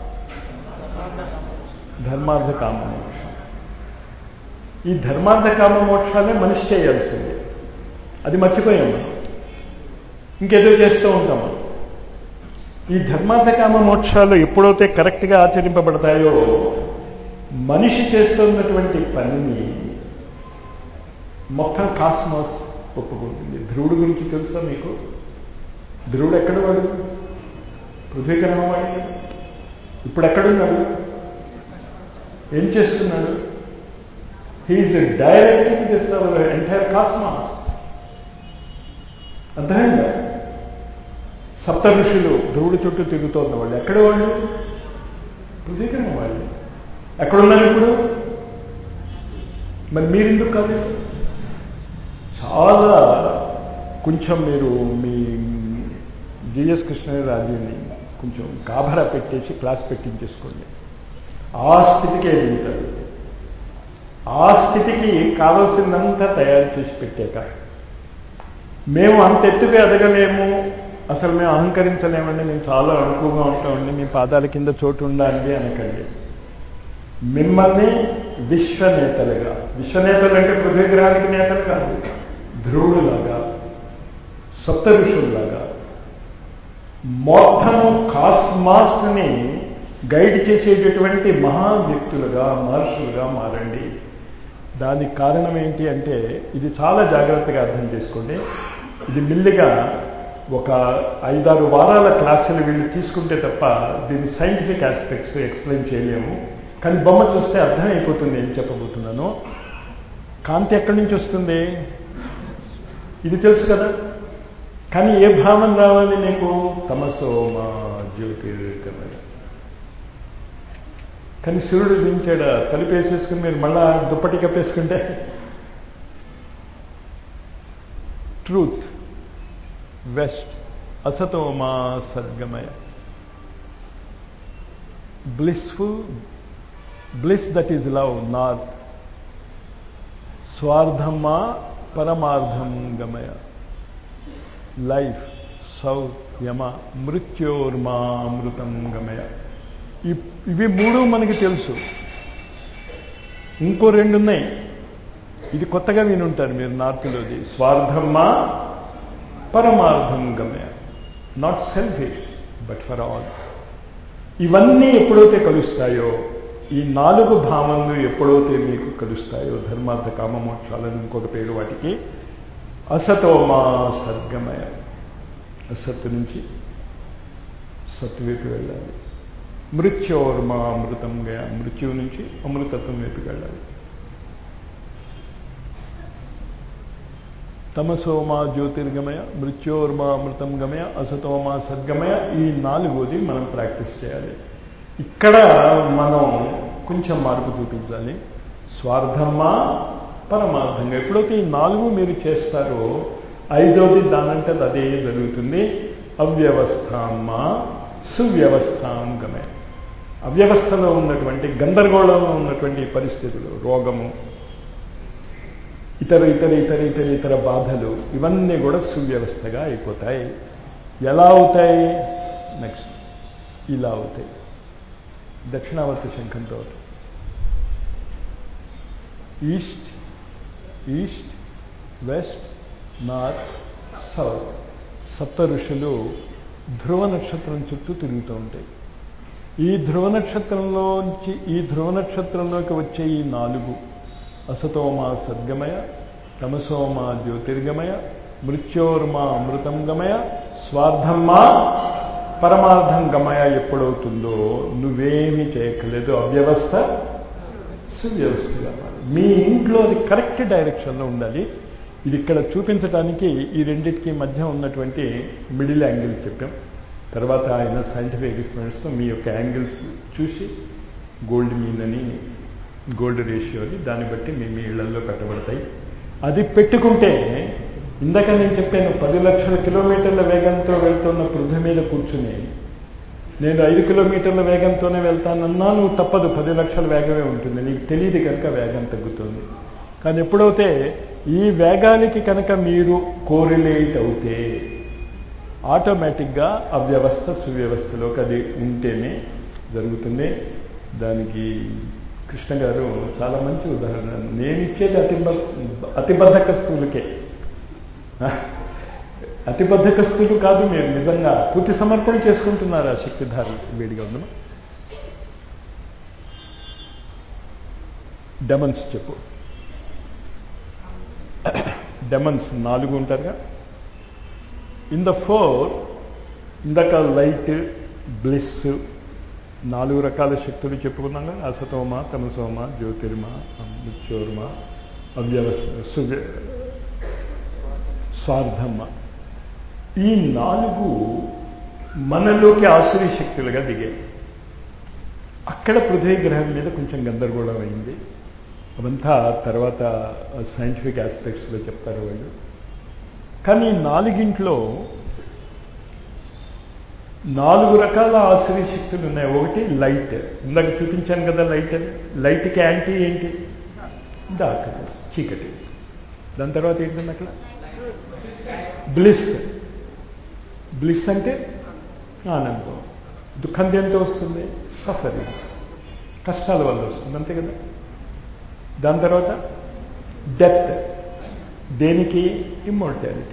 ధర్మార్థ కామ మోక్షం ఈ ధర్మార్థ కామ మోక్షాలే మనిషి చేయాల్సిందే అది మర్చిపోయాం మనం ఇంకేదో చేస్తూ ఉంటాం ఈ ధర్మార్థ కామ మోక్షాలు ఎప్పుడైతే కరెక్ట్గా ఆచరింపబడతాయో మనిషి చేస్తున్నటువంటి పనిని మొత్తం కాస్మాస్ ఒప్పుకుంటుంది ధ్రువుడు గురించి తెలుసా మీకు ధ్రువుడు ఎక్కడ వాడు పృథ్వీకరణ వాడు ఇప్పుడు ఎక్కడున్నాడు ఏం చేస్తున్నాడు he is directing this entire cosmos అర్థమైందా సప్త ఋషులు ధ్రువుడు చుట్టూ తిరుగుతోన్న వాళ్ళు ఎక్కడ వాళ్ళు పృథ్వీకరణ వాళ్ళు ఎక్కడున్నారు ఇప్పుడు మరి మీరెందుకు కాలేదు చాలా కొంచెం మీరు మీ జిఎస్ కృష్ణరాజుని కొంచెం గాభరా పెట్టేసి క్లాస్ పెట్టించేసుకోండి ఆ స్థితికే వింటారు ఆ స్థితికి కావలసిందంతా తయారు చేసి పెట్టాక మేము అంత ఎత్తుగా ఎదగలేము అసలు మేము అహంకరించలేమండి మేము చాలా అనుకువగా ఉంటామండి మీ పాదాల కింద చోటు ఉండాలి అనకండి మిమ్మల్ని విశ్వనేతలుగా విశ్వనేతలు అంటే పృథ్వీగ్రహానికి నేతలు కాదు ధ్రువుడులాగా సప్త ఋషుల్లాగా మొత్తము కాస్మాస్ని గైడ్ చేసేటటువంటి మహా వ్యక్తులుగా మహర్షులుగా మారండి దానికి కారణం ఏంటి అంటే ఇది చాలా జాగ్రత్తగా అర్థం చేసుకోండి ఇది మిల్లిగా ఒక ఐదారు వారాల క్లాసులు వీళ్ళు తీసుకుంటే తప్ప దీని సైంటిఫిక్ ఆస్పెక్ట్స్ ఎక్స్ప్లెయిన్ చేయలేము కానీ బొమ్మ చూస్తే అర్థమైపోతుంది ఏం చెప్పబోతున్నాను కాంతి ఎక్కడి నుంచి వస్తుంది ఇది తెలుసు కదా కానీ ఏ భావం రావాలి నీకు తమసో మా జ్యోతిర్గమయ కానీ సూర్యుడు దించాడు తలిపేసేసుకుని మీరు మళ్ళా దుప్పటి కప్పేసుకుంటే ట్రూత్ వెస్ట్ అసతో మా సద్గమయ blissful bliss that is love north స్వార్థమా పరమార్థం గమయ లైఫ్ సౌత్ యమ మృత్యోర్మా అమృతం గమయ ఇవి మూడు మనకి తెలుసు ఇంకో రెండు ఉన్నాయి ఇది కొత్తగా వినుంటారు మీరు నార్త్లోది స్వార్థమ్మా పరమార్థం గమయ not selfish but for all ఇవన్నీ ఎప్పుడైతే కలుస్తాయో ఈ నాలుగు భావనలు ఎప్పుడైతే మీకు కలుస్తాయో ధర్మార్థ కామమోక్షాలను ఇంకొక పేరు వాటికి అసతోమా సద్గమయ అసత్తు నుంచి సత్తు వైపు వెళ్ళాలి మృత్యోర్మా అమృతం గయా మృత్యువు నుంచి అమృతత్వం వైపు వెళ్ళాలి తమసోమా జ్యోతిర్గమయ మృత్యోర్మా అమృతం గమయ అసతోమా సద్గమయ ఈ నాలుగోది మనం ప్రాక్టీస్ చేయాలి ఇక్కడ మనం కొంచెం మార్పు చూపించాలి స్వార్థమ్మా పరమార్థంగా ఎప్పుడైతే ఈ నాలుగు మీరు చేస్తారో ఐదోది దానంటే అదే జరుగుతుంది అవ్యవస్థామ్మా సువ్యవస్థాం గమయ అవ్యవస్థలో ఉన్నటువంటి గందరగోళంలో ఉన్నటువంటి పరిస్థితులు రోగము ఇతర ఇతర ఇతర ఇతర ఇతర బాధలు ఇవన్నీ కూడా సువ్యవస్థగా అయిపోతాయి ఎలా అవుతాయి నెక్స్ట్ ఇలా అవుతాయి దక్షిణావర్తి శంఖంతో east east west north south సప్త ఋషులు ధ్రువ నక్షత్రం చుట్టూ తిరుగుతూ ఉంటాయి ఈ ధ్రువ నక్షత్రంలోంచి ఈ ధ్రువ నక్షత్రంలోకి వచ్చే ఈ నాలుగు అసతోమా సద్గమయ తమసోమా జ్యోతిర్గమయ మృత్యోర్మా అమృతం గమయ స్వార్థమ్మా పరమార్థం గమయ ఎప్పుడవుతుందో నువ్వేమీ చేయక్కర్లేదు అవ్యవస్థ సువ్యవస్థ కావాలి మీ ఇంట్లో అది కరెక్ట్ డైరెక్షన్లో ఉండాలి ఇది ఇక్కడ చూపించడానికి ఈ రెండింటికి మధ్య ఉన్నటువంటి మిడిల్ యాంగిల్ చెప్పాం తర్వాత ఆయన సైంటిఫిక్ ఎక్స్పెరిమెంట్స్తో మీ యొక్క యాంగిల్స్ చూసి గోల్డ్ మీన్ అని గోల్డ్ రేషియో అని దాన్ని బట్టి మీ మీ ఇళ్లలో కట్టబడతాయి అది పెట్టుకుంటే ఇందాక నేను చెప్పాను పది లక్షల కిలోమీటర్ల వేగంతో వెళ్తున్న పృథ్వీ మీద కూర్చుని నేను ఐదు కిలోమీటర్ల వేగంతోనే వెళ్తానన్నా నువ్వు తప్పదు పది లక్షల వేగమే ఉంటుంది నీకు తెలియదు కనుక వేగం తగ్గుతుంది కానీ ఎప్పుడైతే ఈ వేగానికి కనుక మీరు కోరిలేట్ అవుతే ఆటోమేటిక్గా ఆ వ్యవస్థ సువ్యవస్థలోకి అది ఉంటేనే జరుగుతుంది దానికి కృష్ణ గారు చాలా మంచి ఉదాహరణ నేను ఇచ్చేది అతి అతిబద్ధకస్తులకే అతిబద్ధకస్తులు కాదు మీరు నిజంగా పూర్తి సమర్పణ చేసుకుంటున్నారు ఆ శక్తిధార వేడిగా ఉందమ్మా డెమన్స్ చెప్పు డెమన్స్ నాలుగు ఉంటారుగా ఇన్ ద ఫోర్ ఇందాక లైట్ బ్లిస్ నాలుగు రకాల శక్తులు చెప్పుకున్నాం కదా అసతోమ తమసోమ జ్యోతిర్మ మృత్యోర్మ అవ్యవస్థ సువ్య స్వార్థమ్మ ఈ నాలుగు మనలోకి ఆశ్రయ శక్తులుగా దిగాయి అక్కడ పృథ్వీ గ్రహం మీద కొంచెం గందరగోళం అయింది అవంతా తర్వాత సైంటిఫిక్ ఆస్పెక్ట్స్లో చెప్తారు వాళ్ళు కానీ నాలుగింట్లో నాలుగు రకాల ఆశ్రయ శక్తులు ఉన్నాయి ఒకటి లైట్ ఇందాక చూపించాను కదా లైట్ అని లైట్కి యాంటీ ఏంటి డార్క్నెస్ చీకటి దాని తర్వాత ఏంటండి అక్కడ బ్లిస్ బ్లిస్ అంటే ఆనందం దుఃఖం దేంతో వస్తుంది సఫరింగ్స్ కష్టాల వల్ల వస్తుంది అంతే కదా దాని తర్వాత డెత్ దేనికి ఇమ్మోర్టాలిటీకి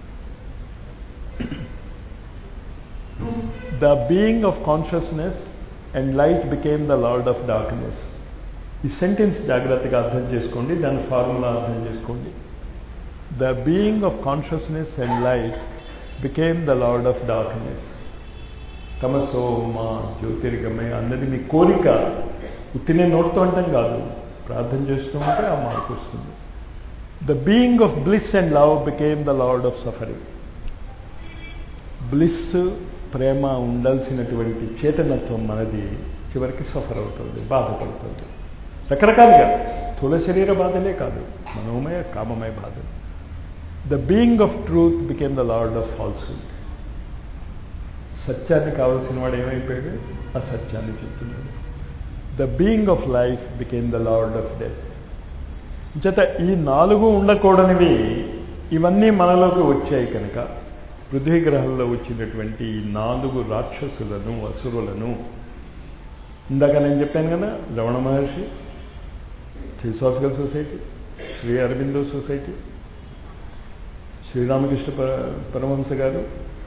the being of consciousness and light became the lord of darkness ఈ సెంటెన్స్ జాగ్రత్తగా అర్థం చేసుకోండి దాని ఫార్ములా అర్థం చేసుకోండి the being of consciousness and light became the lord of darkness తమసో మా జ్యోతిర్గమయ అన్నది మీ కోరిక ఉత్తినే నోటితో అంటాం కాదు ప్రార్థన చేస్తూ ఉంటే ఆ మార్పు వస్తుంది the being of bliss and love became the lord of suffering bliss ప్రేమ ఉండాల్సినటువంటి చేతనత్వం మనది చివరికి సఫర్ అవుతుంది బాధపడుతుంది రకరకాలుగా స్థూల శరీర బాధలే కాదు మనోమయ కామమయ బాధలు the being of truth became the lord of falsehood సత్యాన్ని కావలసిన వాడు ఏమైపోయాడు ఆ సత్యాన్ని చెప్తున్నాడు the being of life became the lord of death చేత ఈ నాలుగు ఉండకూడనివి ఇవన్నీ మనలోకి వచ్చాయి కనుక పృథ్వీ గ్రహంలో వచ్చినటువంటి ఈ నాలుగు రాక్షసులను అసురులను ఇందాక నేను చెప్పాను కదా Ramana Maharshi theosophical society Sri Aurobindo society Sri Ramakrishna Paramahansa గారు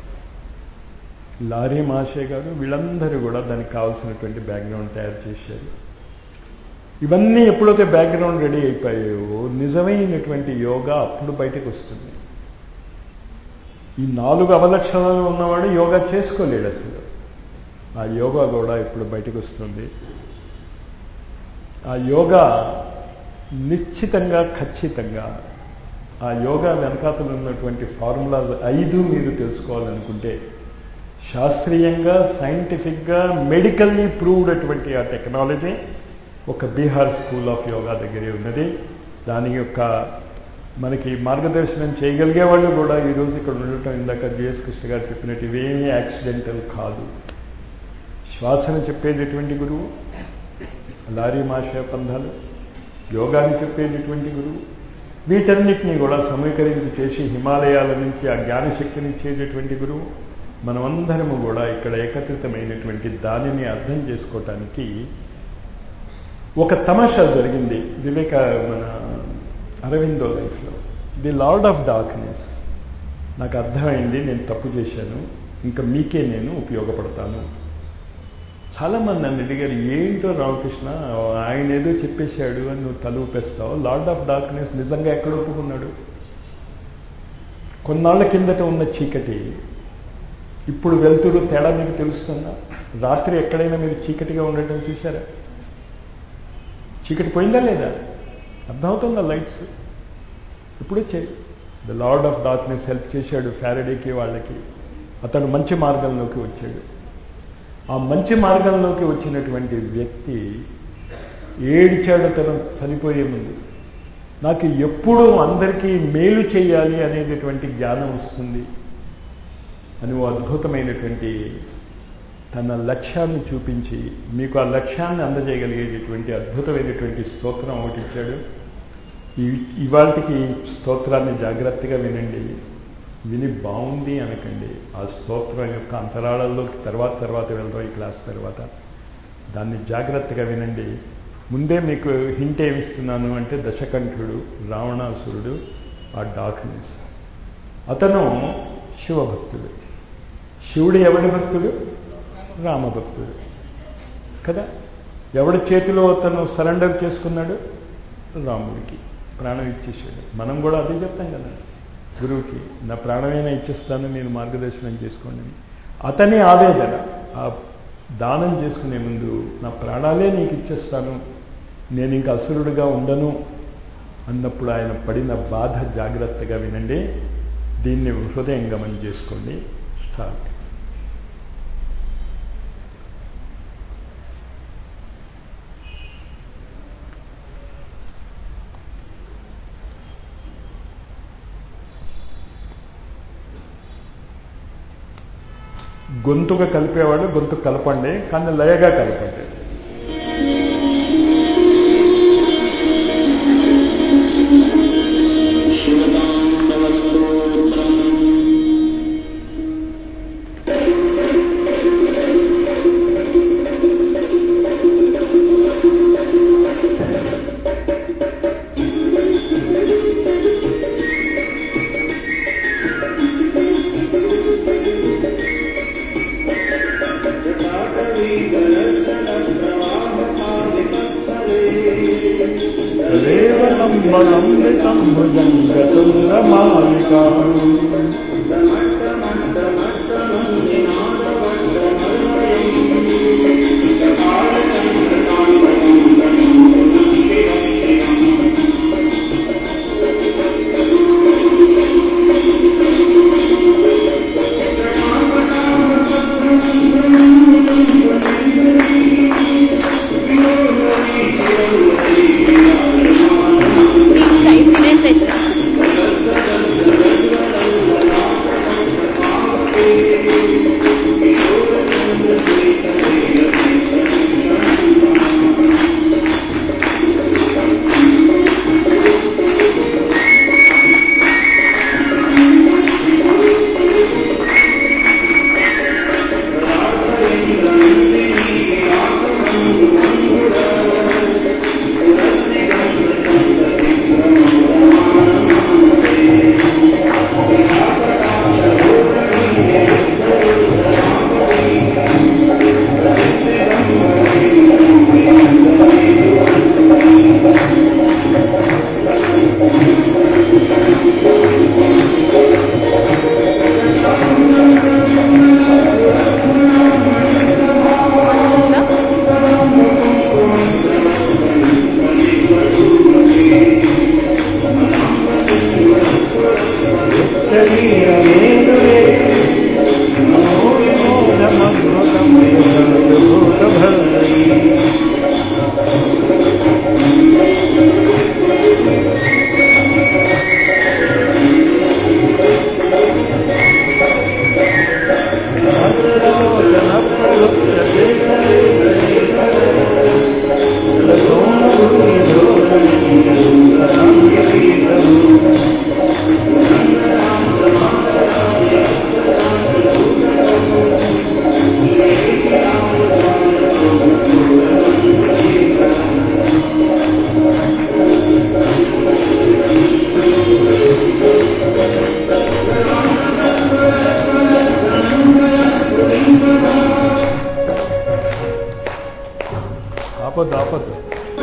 లారీ మహాశయ గారు వీళ్ళందరూ కూడా దానికి కావాల్సినటువంటి బ్యాక్గ్రౌండ్ తయారు చేశారు ఇవన్నీ ఎప్పుడైతే బ్యాక్గ్రౌండ్ రెడీ అయిపోయాయో నిజమైనటువంటి యోగా అప్పుడు బయటకు వస్తుంది ఈ నాలుగు అవలక్షణాలు ఉన్నవాడు యోగా చేసుకోలేడు అసలు ఆ యోగా కూడా ఇప్పుడు బయటకు వస్తుంది ఆ యోగా నిశ్చితంగా ఖచ్చితంగా ఆ యోగా వెనకాతలు ఉన్నటువంటి ఫార్ములాస్ ఐదు మీరు తెలుసుకోవాలనుకుంటే శాస్త్రీయంగా సైంటిఫిక్గా మెడికల్లీ ప్రూవ్డ్ అటువంటి ఆ టెక్నాలజీ ఒక బీహార్ స్కూల్ ఆఫ్ యోగా దగ్గరే ఉన్నది దాని యొక్క మనకి మార్గదర్శనం చేయగలిగే వాళ్ళు కూడా ఈరోజు ఇక్కడ ఉండటం ఇందాక జిఎస్ కృష్ణ గారు చెప్పినట్టు ఇవేమీ యాక్సిడెంటల్ కాదు శ్వాసను చెప్పేటటువంటి గురువు లారీ మాషయ పంధాలు యోగాని చెప్పేటటువంటి గురువు వీటన్నిటినీ కూడా సమీకరించి చేసి హిమాలయాల నుంచి ఆ జ్ఞానశక్తిని ఇచ్చేటటువంటి గురువు మనమందరము కూడా ఇక్కడ ఏకత్రితమైనటువంటి దానిని అర్థం చేసుకోవటానికి ఒక తమాషా జరిగింది వివేక మన అరవిందో లైఫ్లో ది లార్డ్ ఆఫ్ డార్క్నెస్ నాకు అర్థమైంది నేను తప్పు చేశాను ఇంకా మీకే నేను ఉపయోగపడతాను చాలామంది నన్ను అడిగారు ఏంటో రామకృష్ణ ఆయన ఏదో చెప్పేశాడు అని నువ్వు తల ఊపేస్తావు లార్డ్ ఆఫ్ డార్క్నెస్ నిజంగా ఎక్కడ ఒప్పుకున్నాడు కొన్నాళ్ల కిందట ఉన్న చీకటి ఇప్పుడు వెళ్తురు తేడా మీకు తెలుస్తుందా రాత్రి ఎక్కడైనా మీరు చీకటిగా ఉండటం చూశారా చీకటి పోయిందా లేదా అర్థమవుతుందా లైట్స్ ఇప్పుడు వచ్చాయి the lord of darkness help చేశాడు ఫ్యారడేకి వాళ్ళకి అతను మంచి మార్గంలోకి వచ్చాడు ఆ మంచి మార్గంలోకి వచ్చినటువంటి వ్యక్తి ఏడిచాడు తను చనిపోయే ముందు నాకు ఎప్పుడూ అందరికీ మేలు చేయాలి అనేటటువంటి జ్ఞానం వస్తుంది అని ఓ అద్భుతమైనటువంటి తన లక్ష్యాన్ని చూపించి మీకు ఆ లక్ష్యాన్ని అందజేయగలిగేటటువంటి అద్భుతమైనటువంటి స్తోత్రం ఒకటి ఇచ్చాడు ఇవాళకి స్తోత్రాన్ని జాగ్రత్తగా వినండి విని బాగుంది అనకండి ఆ స్తోత్రం యొక్క అంతరాళల్లోకి తర్వాత తర్వాత వెళ్దాం ఈ క్లాస్ తర్వాత దాన్ని జాగ్రత్తగా వినండి ముందే మీకు హింట్ ఏమిస్తున్నాను అంటే దశకంఠుడు రావణాసురుడు ఆ డార్క్నెస్ అతను శివభక్తుడు శివుడు ఎవడి భక్తుడు రామభక్తుడు కదా ఎవడి చేతిలో అతను సరెండర్ చేసుకున్నాడు రాముడికి ప్రాణం ఇచ్చేసాడు మనం కూడా అదే చెప్తాం కదా గురువుకి నా ప్రాణమైనా ఇచ్చేస్తాను నేను మార్గదర్శనం చేసుకోండి అతని ఆవేదన ఆ దానం చేసుకునే ముందు నా ప్రాణాలే నీకు ఇచ్చేస్తాను నేను ఇంకా అసురుడుగా ఉండను అన్నప్పుడు ఆయన పడిన బాధ జాగ్రత్తగా వినండి దీన్ని హృదయంగమం చేసుకోండి స్టార్ట్ గొంతుగా కలిపేవాళ్ళు గొంతు కలపండి కానీ లయగా కలపండి లంబళంబితం భుజంగతుంగమాలికా Please type in and press ఆపద్దు ఆపద్దు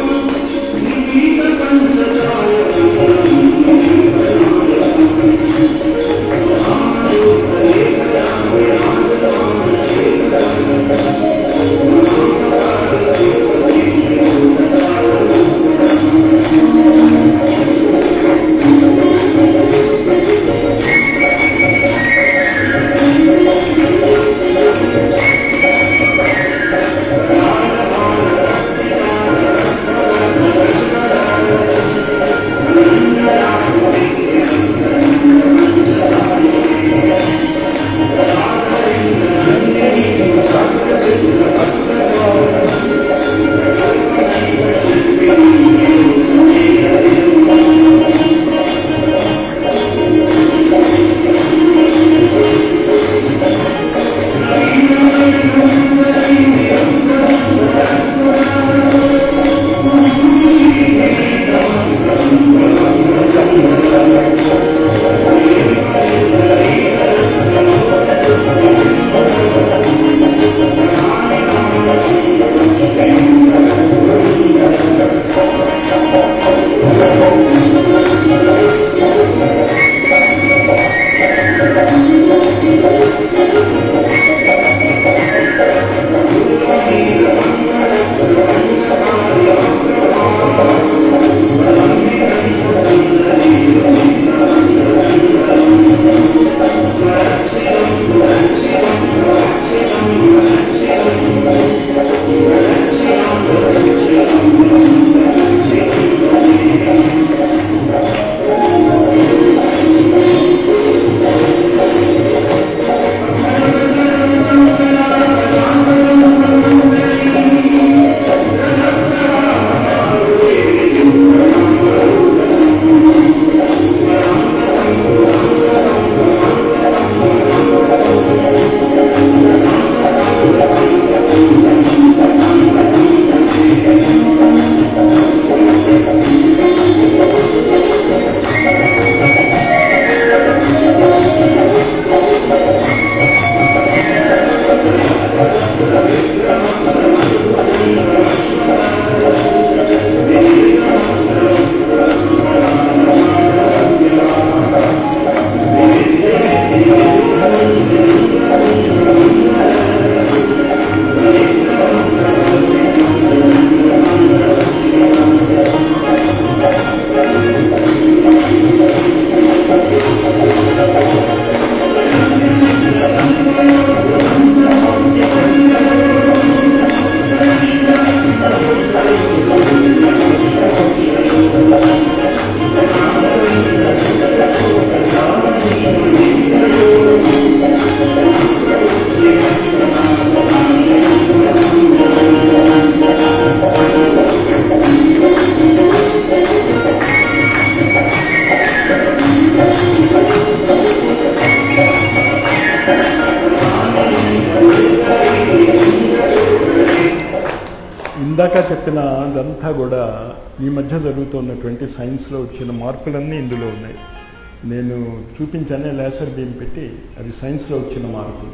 ఇందాక చెప్పిన అదంతా కూడా ఈ మధ్య జరుగుతున్నటువంటి సైన్స్లో వచ్చిన మార్పులన్నీ ఇందులో ఉన్నాయి నేను చూపించానే లేసర్ బీమ్ పెట్టి అవి సైన్స్లో వచ్చిన మార్పులు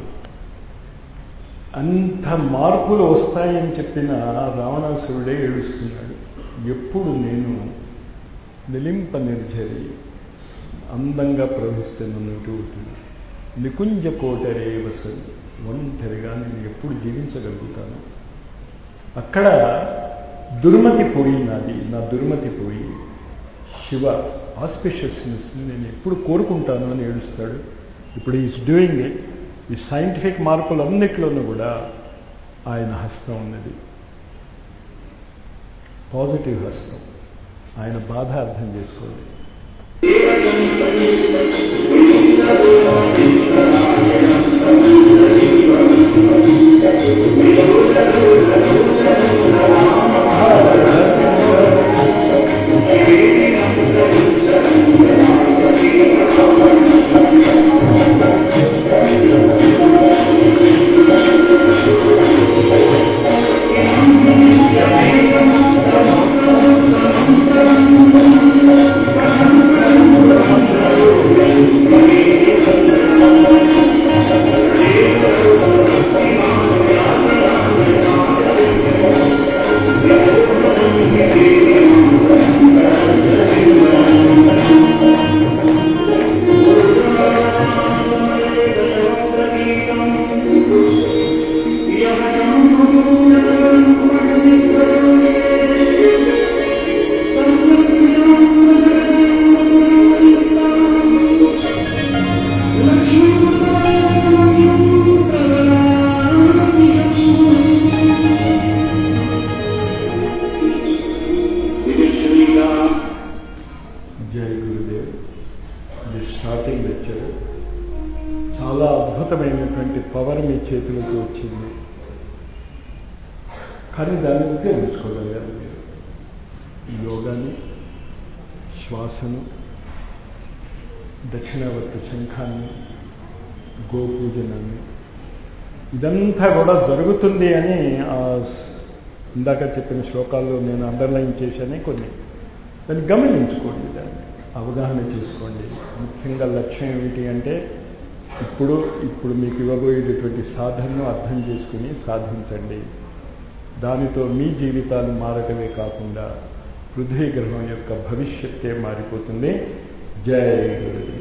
అంత మార్పులు వస్తాయని చెప్పిన రావణాసురుడే ఏడుస్తున్నాడు ఎప్పుడు నేను నిలింప నిర్జరి అందంగా ప్రవహిస్తున్న నోటి ఉంటుంది నికుంజ కోటరే వసలు ఒంటరిగా నేను ఎప్పుడు జీవించగలుగుతాను అక్కడ దుర్మతి పోయి నాది నా దుర్మతి పోయి శివ ఆస్పిషియస్నెస్ని నేను ఎప్పుడు కోరుకుంటాను అని ఏడుస్తాడు ఇప్పుడు ఈజ్ డూయింగ్ ఇట్ ఈ సైంటిఫిక్ మార్పులన్నిట్లోనూ కూడా ఆయన హస్తం ఉన్నది పాజిటివ్ హస్తం ఆయన బాధ అర్థం చేసుకోండి చేతులకు వచ్చింది కానీ దాన్ని ఉపయోగించుకోగలిగారు మీరు ఈ యోగాని శ్వాసను దక్షిణావర్తి శంఖాన్ని గోపూజనాన్ని ఇదంతా కూడా జరుగుతుంది అని ఆ ఇందాక చెప్పిన శ్లోకాల్లో నేను అండర్లైన్ చేశానే కొన్ని దాన్ని గమనించుకోండి దాన్ని అవగాహన చేసుకోండి ముఖ్యంగా లక్ష్యం ఏమిటి అంటే ఇప్పుడు ఇప్పుడు మీకు ఇవ్వబోయేటటువంటి సాధనను అర్థం చేసుకుని సాధించండి దానితో మీ జీవితాలు మారటమే కాకుండా పృథ్వీ గ్రహం యొక్క భవిష్యత్తే మారిపోతుంది జై గురు